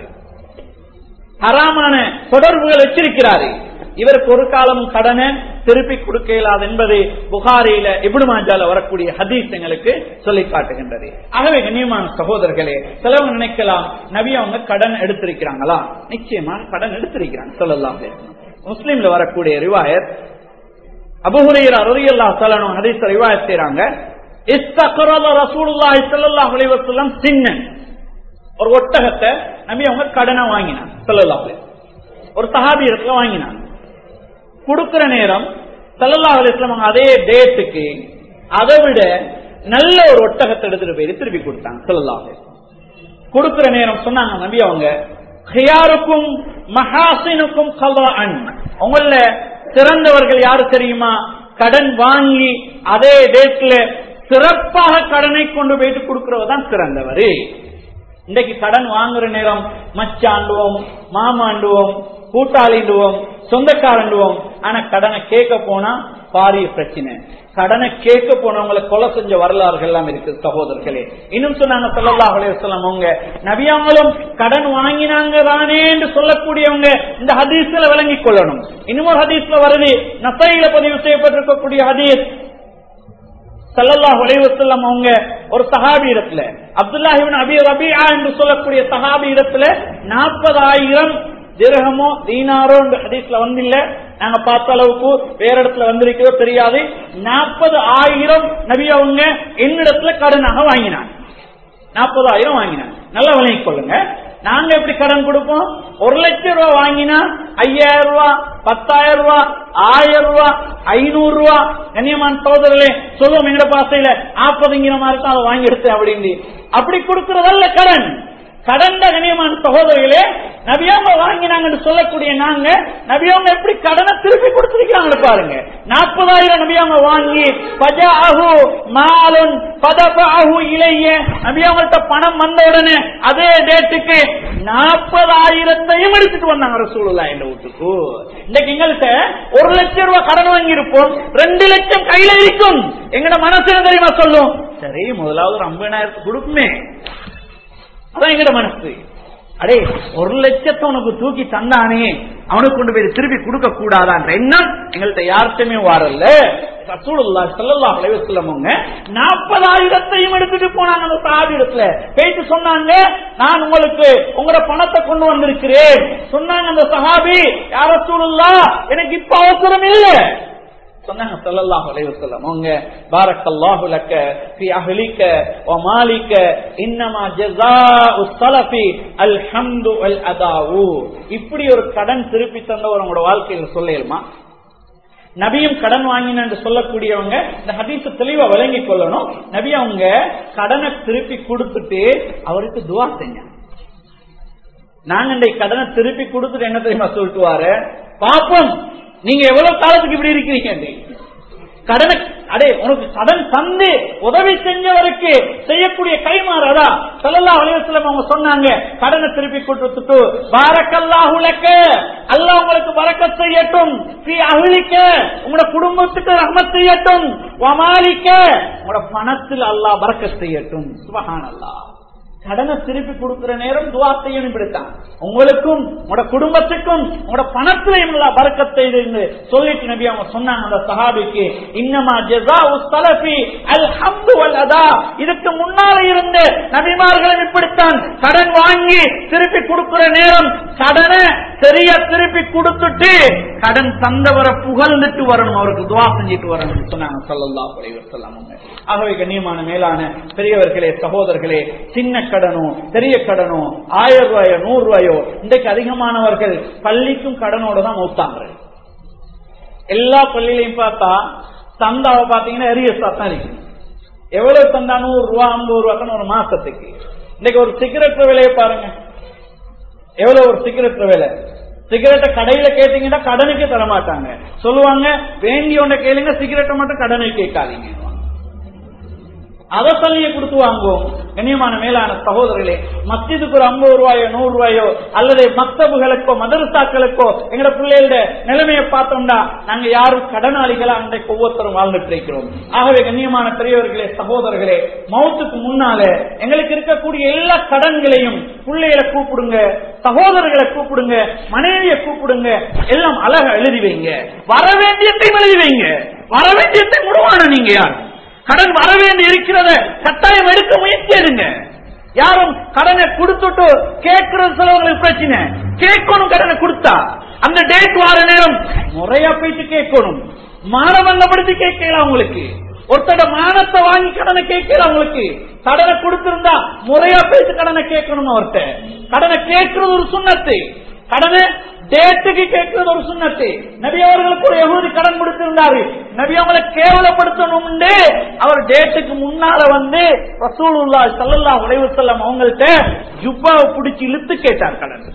[SPEAKER 1] ஹராமான தொடர்புகள் வச்சிருக்கிறாரு இவருக்கு ஒரு காலம் கடனை திருப்பி கொடுக்க இயலாது என்பது புகாரியில இபுடு மாஜால வரக்கூடிய ஹதீஸ் எங்களுக்கு சொல்லி காட்டுகின்றது ஆகவே கண்ணியமான சகோதரர்களே சிலவங்க நினைக்கலாம் நபி அவங்க கடன் எடுத்திருக்கிறாங்களா நிச்சயமா கடன் எடுத்திருக்கிறாங்க சொல்லலாம் முஸ்லீம்ல வரக்கூடிய ரிவாயத் அபுஹுரையர் அருரியல்லா சலனும் ஹதீஸ் ரிவாயத் செய்யறாங்க இஸ்தகரத ரசூலுல்லாஹி ஸல்லல்லாஹு அலைஹி வஸல்லம் சின்ன ஒரு ஒட்டகத்தை நபி அவங்க கடனை வாங்கினாங்க ஸல்லல்லாஹு அலைஹி ஒரு சஹாபி இடத்துல வாங்கினாங்க கொடுக்கிற நேரம் சல்லல்லா அலிஸ்லாம் அதே டேட்டுக்கு அதை விட நல்ல ஒரு ஒட்டகத்தை எடுத்துட்டு போய் திருப்பி கொடுத்தாங்க சொல்லலாம் கொடுக்கிற நேரம் சொன்னாங்க நபி அவங்க ஹியாருக்கும் மகாசினுக்கும் கலான் உங்கள சிறந்தவர்கள் யாரு தெரியுமா கடன் வாங்கி அதே டேட்ல சிறப்பாக கடனை கொண்டு போயிட்டு கொடுக்கிறவர் தான் சிறந்தவர் இன்றைக்கு கடன் வாங்குற நேரம் மச்சாண்டுவோம் மாமாண்டுவோம் கூட்டாளிண்டுவோம் சொந்தக்காரண்டுவோம் ஆனா கடனை கேட்க போனா பாரிய பிரச்சனை கடனை கேட்க போனவங்களை கொலை செஞ்ச வரலாறுகள் எல்லாம் இருக்கு சகோதரர்களே இன்னும் சொன்னாங்க சொல்லல்லா அலையம் அவங்க நபியாங்களும் கடன் வாங்கினாங்க தானே என்று சொல்லக்கூடியவங்க இந்த ஹதீஸ்ல விளங்கிக் கொள்ளணும் இன்னும் ஹதீஸ்ல வருது நசையில பதிவு செய்யப்பட்டிருக்கக்கூடிய ஹதீஸ் சல்லல்லாஹ் உலைவசல்லம் அவங்க ஒரு சஹாபி இடத்துல அப்துல்லாஹிபின் அபி ரபியா என்று சொல்லக்கூடிய சஹாபி இடத்துல நாற்பதாயிரம் திரகமோ தீனாரோ என்று ஹதீஸ்ல வந்தில்ல நாங்க பார்த்த அளவுக்கு வேற இடத்துல வந்திருக்கிறதோ தெரியாது நாற்பது ஆயிரம் நபி அவங்க என்னிடத்துல கடனாக வாங்கினாங்க நாற்பதாயிரம் வாங்கினாங்க நல்லா விளங்கிக் கொள்ளுங்க நாங்க எப்படி கடன் கொடுப்போம் ஒரு லட்சம் ரூபாய் வாங்கினா ஐயாயிரம் ரூபாய் பத்தாயிரம் ரூபாய் ஆயிரம் ரூபாய் ஐநூறு ரூபாய் கண்ணியமான சோதரர்களே சொல்லுவோம் எங்கட பாசையில நாற்பதுங்கிற மாதிரி தான் அதை வாங்கி எடுத்தேன் அப்படின்னு அப்படி கொடுக்கறதல்ல கடன் கடந்த கண்ணியமான சகோதரிகளே நபியாங்க வாங்கினாங்கன்னு சொல்லக்கூடிய நாங்க நபியாங்க எப்படி கடனை திருப்பி கொடுத்திருக்கிறாங்க பாருங்க நாற்பதாயிரம் நபியாங்க வாங்கி பஜாஹு மாலுன் பதபாஹு இளைய நபியாங்கள்ட்ட பணம் வந்த உடனே அதே டேட்டுக்கு நாற்பதாயிரத்தையும் எடுத்துட்டு வந்தாங்க ரசூலுல்லா என்ற வீட்டுக்கு இன்னைக்கு எங்கள்கிட்ட ஒரு லட்சம் ரூபாய் கடன் வாங்கி இருப்போம் ரெண்டு லட்சம் கையில இருக்கும் எங்கட மனசு என்ன தெரியுமா சொல்லும் சரி முதலாவது ஒரு ஐம்பதாயிரத்துக்கு கொடுக்குமே அதான் எங்கட மனசு அடே ஒரு லட்சத்தை உனக்கு தூக்கி தந்தானே அவனுக்கு கொண்டு போய் திருப்பி கொடுக்க கூடாதான்ற எண்ணம் எங்கள்கிட்ட யார்கிட்டயுமே வரல ரசூலுல்லா ஸல்லல்லாஹு அலைஹி வஸல்லம் அவங்க 40000த்தையும் எடுத்துட்டு போனாங்க அந்த சாதி இடத்துல போயிட்டு சொன்னாங்க நான் உங்களுக்கு உங்களோட பணத்தை கொண்டு வந்திருக்கிறேன் சொன்னாங்க அந்த சஹாபி யார் ரசூலுல்லா எனக்கு இப்ப அவசரம் இல்லை சொன்னாங்க ஸல்லல்லாஹு அலைஹி வஸல்லம் அவங்க பாரக்கல்லாஹு லக்க ஃபீ அஹ்லிக வ மாலிக இன்னமா ஜஸாஉ ஸலஃபி அல் ஹம்து வல் அதாவு இப்படி ஒரு கடன் திருப்பி தந்தவர் உங்களோட வாழ்க்கையில சொல்லலுமா நபியும் கடன் வாங்கின என்று சொல்லக்கூடியவங்க இந்த ஹதீஸ தெளிவா விளங்கிக் கொள்ளணும் நபி அவங்க கடனை திருப்பி கொடுத்துட்டு அவருக்கு துவா செஞ்சாங்க நாங்க இன்றைக்கு கடனை திருப்பி கொடுத்துட்டு என்ன தெரியுமா சொல்லிட்டு பாப்போம் நீங்க எவ்வளவு காலத்துக்கு இப்படி இருக்கிறீங்க கடனை அடே உனக்கு கடன் தந்து உதவி செஞ்சவருக்கு செய்யக்கூடிய கைமாறதா சொல்லலா அலைவசலம் அவங்க சொன்னாங்க கடனை திருப்பி கொடுத்துட்டு பாரக்கல்லாஹ் உலக்க அல்லாஹ் உங்களுக்கு வரக்க செய்யட்டும் ஸ்ரீ அகலிக்க உங்களோட குடும்பத்துக்கு ரஹ்மத் செய்யட்டும் வமாலிக்க உங்களோட பணத்தில் அல்லாஹ் வரக்க செய்யட்டும் சுபஹான் அல்லாஹ் கடனை திருப்பி கொடுக்கிற நேரம் துவா செய்யணும் இப்படித்தான் உங்களுக்கும் உங்களோட குடும்பத்துக்கும் உங்களோட பணத்திலையும் பறக்கத்தை சொல்லிட்டு நபி அவங்க சொன்னாங்க அந்த சஹாபிக்கு இன்னமா ஜெசா உஸ்தலபி அல் ஹம்து வல் அதா இதுக்கு முன்னால இருந்த நபிமார்களும் இப்படித்தான் கடன் வாங்கி திருப்பி கொடுக்கிற நேரம் கடனை சரியா திருப்பி கொடுத்துட்டு கடன் தந்தவரை புகழ்ந்துட்டு வரணும் அவருக்கு துவா செஞ்சுட்டு வரணும் சொன்னாங்க சல்லல்லா அலைவர் சொல்லாம ஆகவே கண்ணியமான மேலான பெரியவர்களே சகோதரர்களே சின்ன கடனோ பெரிய கடனோ ஆயிரம் ரூபாயோ நூறு ரூபாயோ இன்றைக்கு அதிகமானவர்கள் பள்ளிக்கும் கடனோட தான் மௌத்தாங்க எல்லா பள்ளியிலையும் பார்த்தா சந்தாவை பாத்தீங்கன்னா எரியஸா தான் இருக்கு எவ்வளவு தந்தா நூறு ரூபா ஐம்பது ரூபா ஒரு மாசத்துக்கு இன்னைக்கு ஒரு சிகரெட் விலையை பாருங்க எவ்வளவு ஒரு சிகரெட் விலை சிகரெட்டை கடையில கேட்டீங்கன்னா கடனுக்கு தர மாட்டாங்க சொல்லுவாங்க வேண்டிய ஒன்றை கேளுங்க சிகரெட்டை மட்டும் கடனை கேட்காதீங்க அதை தள்ளியை கொடுத்து வாங்குவோம் கண்ணியமான மேலான சகோதரர்களே மஸ்ஜிதுக்கு ஒரு ஐம்பது ரூபாயோ நூறு ரூபாயோ அல்லது மக்தபுகளுக்கோ மதரசாக்களுக்கோ எங்களோட பிள்ளைகளோட நிலைமையை பார்த்தோம்னா நாங்க யாரும் கடனாளிகளா அன்றைக்கு ஒவ்வொருத்தரும் வாழ்ந்துட்டு இருக்கிறோம் ஆகவே கண்ணியமான பெரியவர்களே சகோதரர்களே மௌத்துக்கு முன்னால எங்களுக்கு இருக்கக்கூடிய எல்லா கடன்களையும் பிள்ளைகளை கூப்பிடுங்க சகோதரர்களை கூப்பிடுங்க மனைவியை கூப்பிடுங்க எல்லாம் அழகா எழுதி வைங்க வர வேண்டியத்தையும் எழுதி வைங்க வர வேண்டியத்தை முழுவான நீங்க யார் கடன் வர வேண்டி இருக்கிறத கட்டாயம் எடுக்க முயற்சி எடுங்க யாரும் கடனை கொடுத்துட்டு கேட்கறது சிலவங்களுக்கு பிரச்சனை கேட்கணும் கடனை கொடுத்தா அந்த டேட் வார நேரம் முறையா போயிட்டு கேட்கணும் மானவங்கப்படுத்தி கேட்கலாம் உங்களுக்கு ஒருத்தட மானத்தை வாங்கி கடனை கேட்கலாம் உங்களுக்கு கடனை கொடுத்திருந்தா முறையா போயிட்டு கடனை கேட்கணும் அவர்கிட்ட கடனை கேட்கறது ஒரு சுண்ணத்து கடனை டேட்டுக்கு கேட்கிறது ஒரு சுண்ணத்து நபி அவர்களுக்கு ஒரு யகூதி கடன் கொடுத்திருந்தாரு நபி அவங்களை கேவலப்படுத்தணும் அவர் டேட்டுக்கு முன்னால வந்து ரசூலுல்லா சல்லல்லா உடைவு செல்லம் அவங்கள்ட்ட ஜுப்பாவை பிடிச்சி இழுத்து கேட்டார் கடன்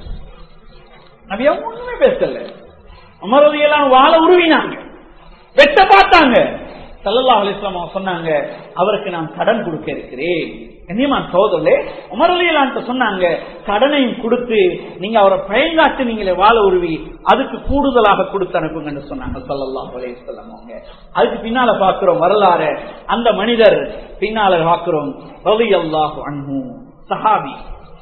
[SPEAKER 1] நபி அவங்க ஒண்ணுமே பேசல அமரதியெல்லாம் வாழ உருவினாங்க வெட்ட பார்த்தாங்க சல்லல்லா அலிஸ்லாம் சொன்னாங்க அவருக்கு நான் கடன் கொடுக்க இருக்கிறேன் கண்ணியமான் சோதரே உமரலியலான்ட்டு சொன்னாங்க கடனையும் கொடுத்து நீங்க அவரை பயங்காட்டு நீங்களே வாழ உருவி அதுக்கு கூடுதலாக கொடுத்து அனுப்புங்கன்னு சொன்னாங்க சல்லல்லா அலிஸ்லாம் அவங்க அதுக்கு பின்னால பாக்குறோம் வரலாறு அந்த மனிதர் பின்னால பாக்குறோம் ரவி அல்லாஹு அன்பு சஹாபி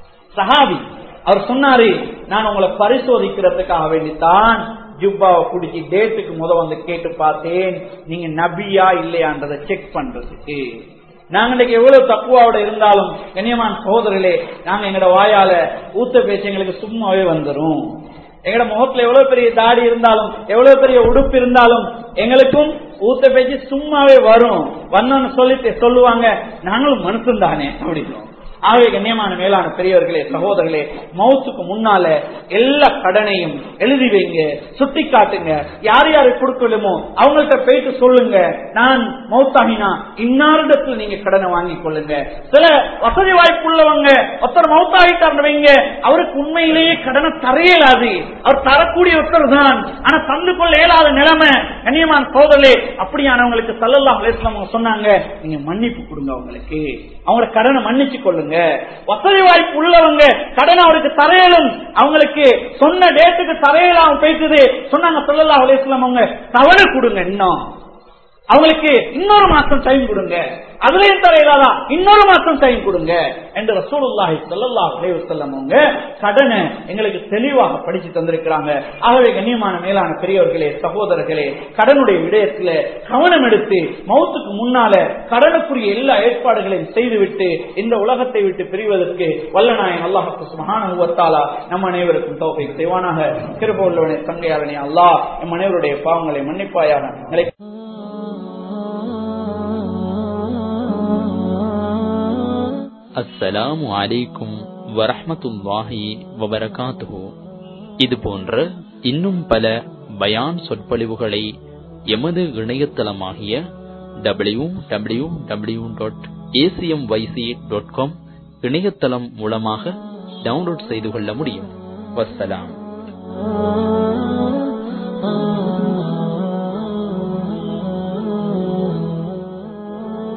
[SPEAKER 1] சஹாபி அவர் சொன்னாரு நான் உங்களை பரிசோதிக்கிறதுக்காக வேண்டித்தான் ஜுப்பாவை பிடிச்சி டேட்டுக்கு முத வந்து கேட்டு பார்த்தேன் நீங்க நபியா இல்லையான்றதை செக் பண்றதுக்கு நாங்க இன்னைக்கு எவ்வளவு தக்குவாவோட இருந்தாலும் கண்ணியமான சோதரிலே நாங்க எங்கட வாயால ஊத்த பேச்சு எங்களுக்கு சும்மாவே வந்துரும் எங்கட முகத்துல எவ்வளவு பெரிய தாடி இருந்தாலும் எவ்வளவு பெரிய உடுப்பு இருந்தாலும் எங்களுக்கும் ஊத்த பேச்சு சும்மாவே வரும் வந்தோன்னு சொல்லிட்டு சொல்லுவாங்க நாங்களும் மனுஷன் தானே அப்படின்னு ஆகவே கண்ணியமான மேலான பெரியவர்களே சகோதரர்களே மவுத்துக்கு முன்னால எல்லா கடனையும் எழுதி வைங்க சுட்டி காட்டுங்க யார் யாரு கொடுக்கலுமோ அவங்கள்ட்ட போயிட்டு சொல்லுங்க நான் மௌத்தாகினா இன்னாரிடத்துல நீங்க கடனை வாங்கி கொள்ளுங்க சில வசதி வாய்ப்பு உள்ளவங்க ஒருத்தர் மௌத்தாகிட்டார் வைங்க அவருக்கு உண்மையிலேயே கடனை தரையலாது அவர் தரக்கூடிய ஒருத்தர் தான் ஆனா தந்து கொள்ள இயலாத நிலைமை கண்ணியமான சோதரே அப்படியானவங்களுக்கு சல்லல்லாம் அலிஸ்லாம் சொன்னாங்க நீங்க மன்னிப்பு கொடுங்க அவங்களுக்கு அவங்களோட கடனை மன்னிச்சு கொள்ளுங்க வசதி வாய்ப்பு உள்ளவங்க கடன் அவருக்கு தரையலும் அவங்களுக்கு சொன்ன டேட்டுக்கு தரையலாம் பேசுது சொன்னாங்க சொல்லலாம் அலிஸ்லாம் அவங்க தவறு கொடுங்க இன்னும் அவங்களுக்கு இன்னொரு மாசம் டைம் கொடுங்க அதுலயும் தரையிலாதான் இன்னொரு மாசம் டைம் கொடுங்க என்று ரசூலுல்லாஹி ஸல்லல்லாஹு அலைஹி வஸல்லம் அவங்க கடனை எங்களுக்கு தெளிவாக படிச்சு தந்திருக்கிறாங்க ஆகவே கண்ணியமான மேலான பெரியவர்களே சகோதரர்களே கடனுடைய விடயத்துல கவனம் எடுத்து மௌத்துக்கு முன்னால கடனுக்குரிய எல்லா ஏற்பாடுகளையும் செய்துவிட்டு இந்த உலகத்தை விட்டு பிரிவதற்கு வல்லநாயன் அல்லாஹு சுபஹானஹு வ தஆலா நம் அனைவருக்கும் தௌஃபீக் செய்வானாக கிருப உள்ளவனே சங்கையாளனே அல்லாஹ் நம் அனைவருடைய பாவங்களை மன்னிப்பாயாக எங்களை
[SPEAKER 2] அஸ்ஸலாமு அலைக்கும் வரஹ்மத்துல்லாஹி வபரகாத்துஹு இது போன்ற இன்னும் பல பயான் சொற்பொழிவுகளை எமது இணையதளமாகிய W W W dot ACM YC dot com இணையதளம் மூலமாக டவுன்லோட் செய்து கொள்ள முடியும் வஸ்ஸலாம்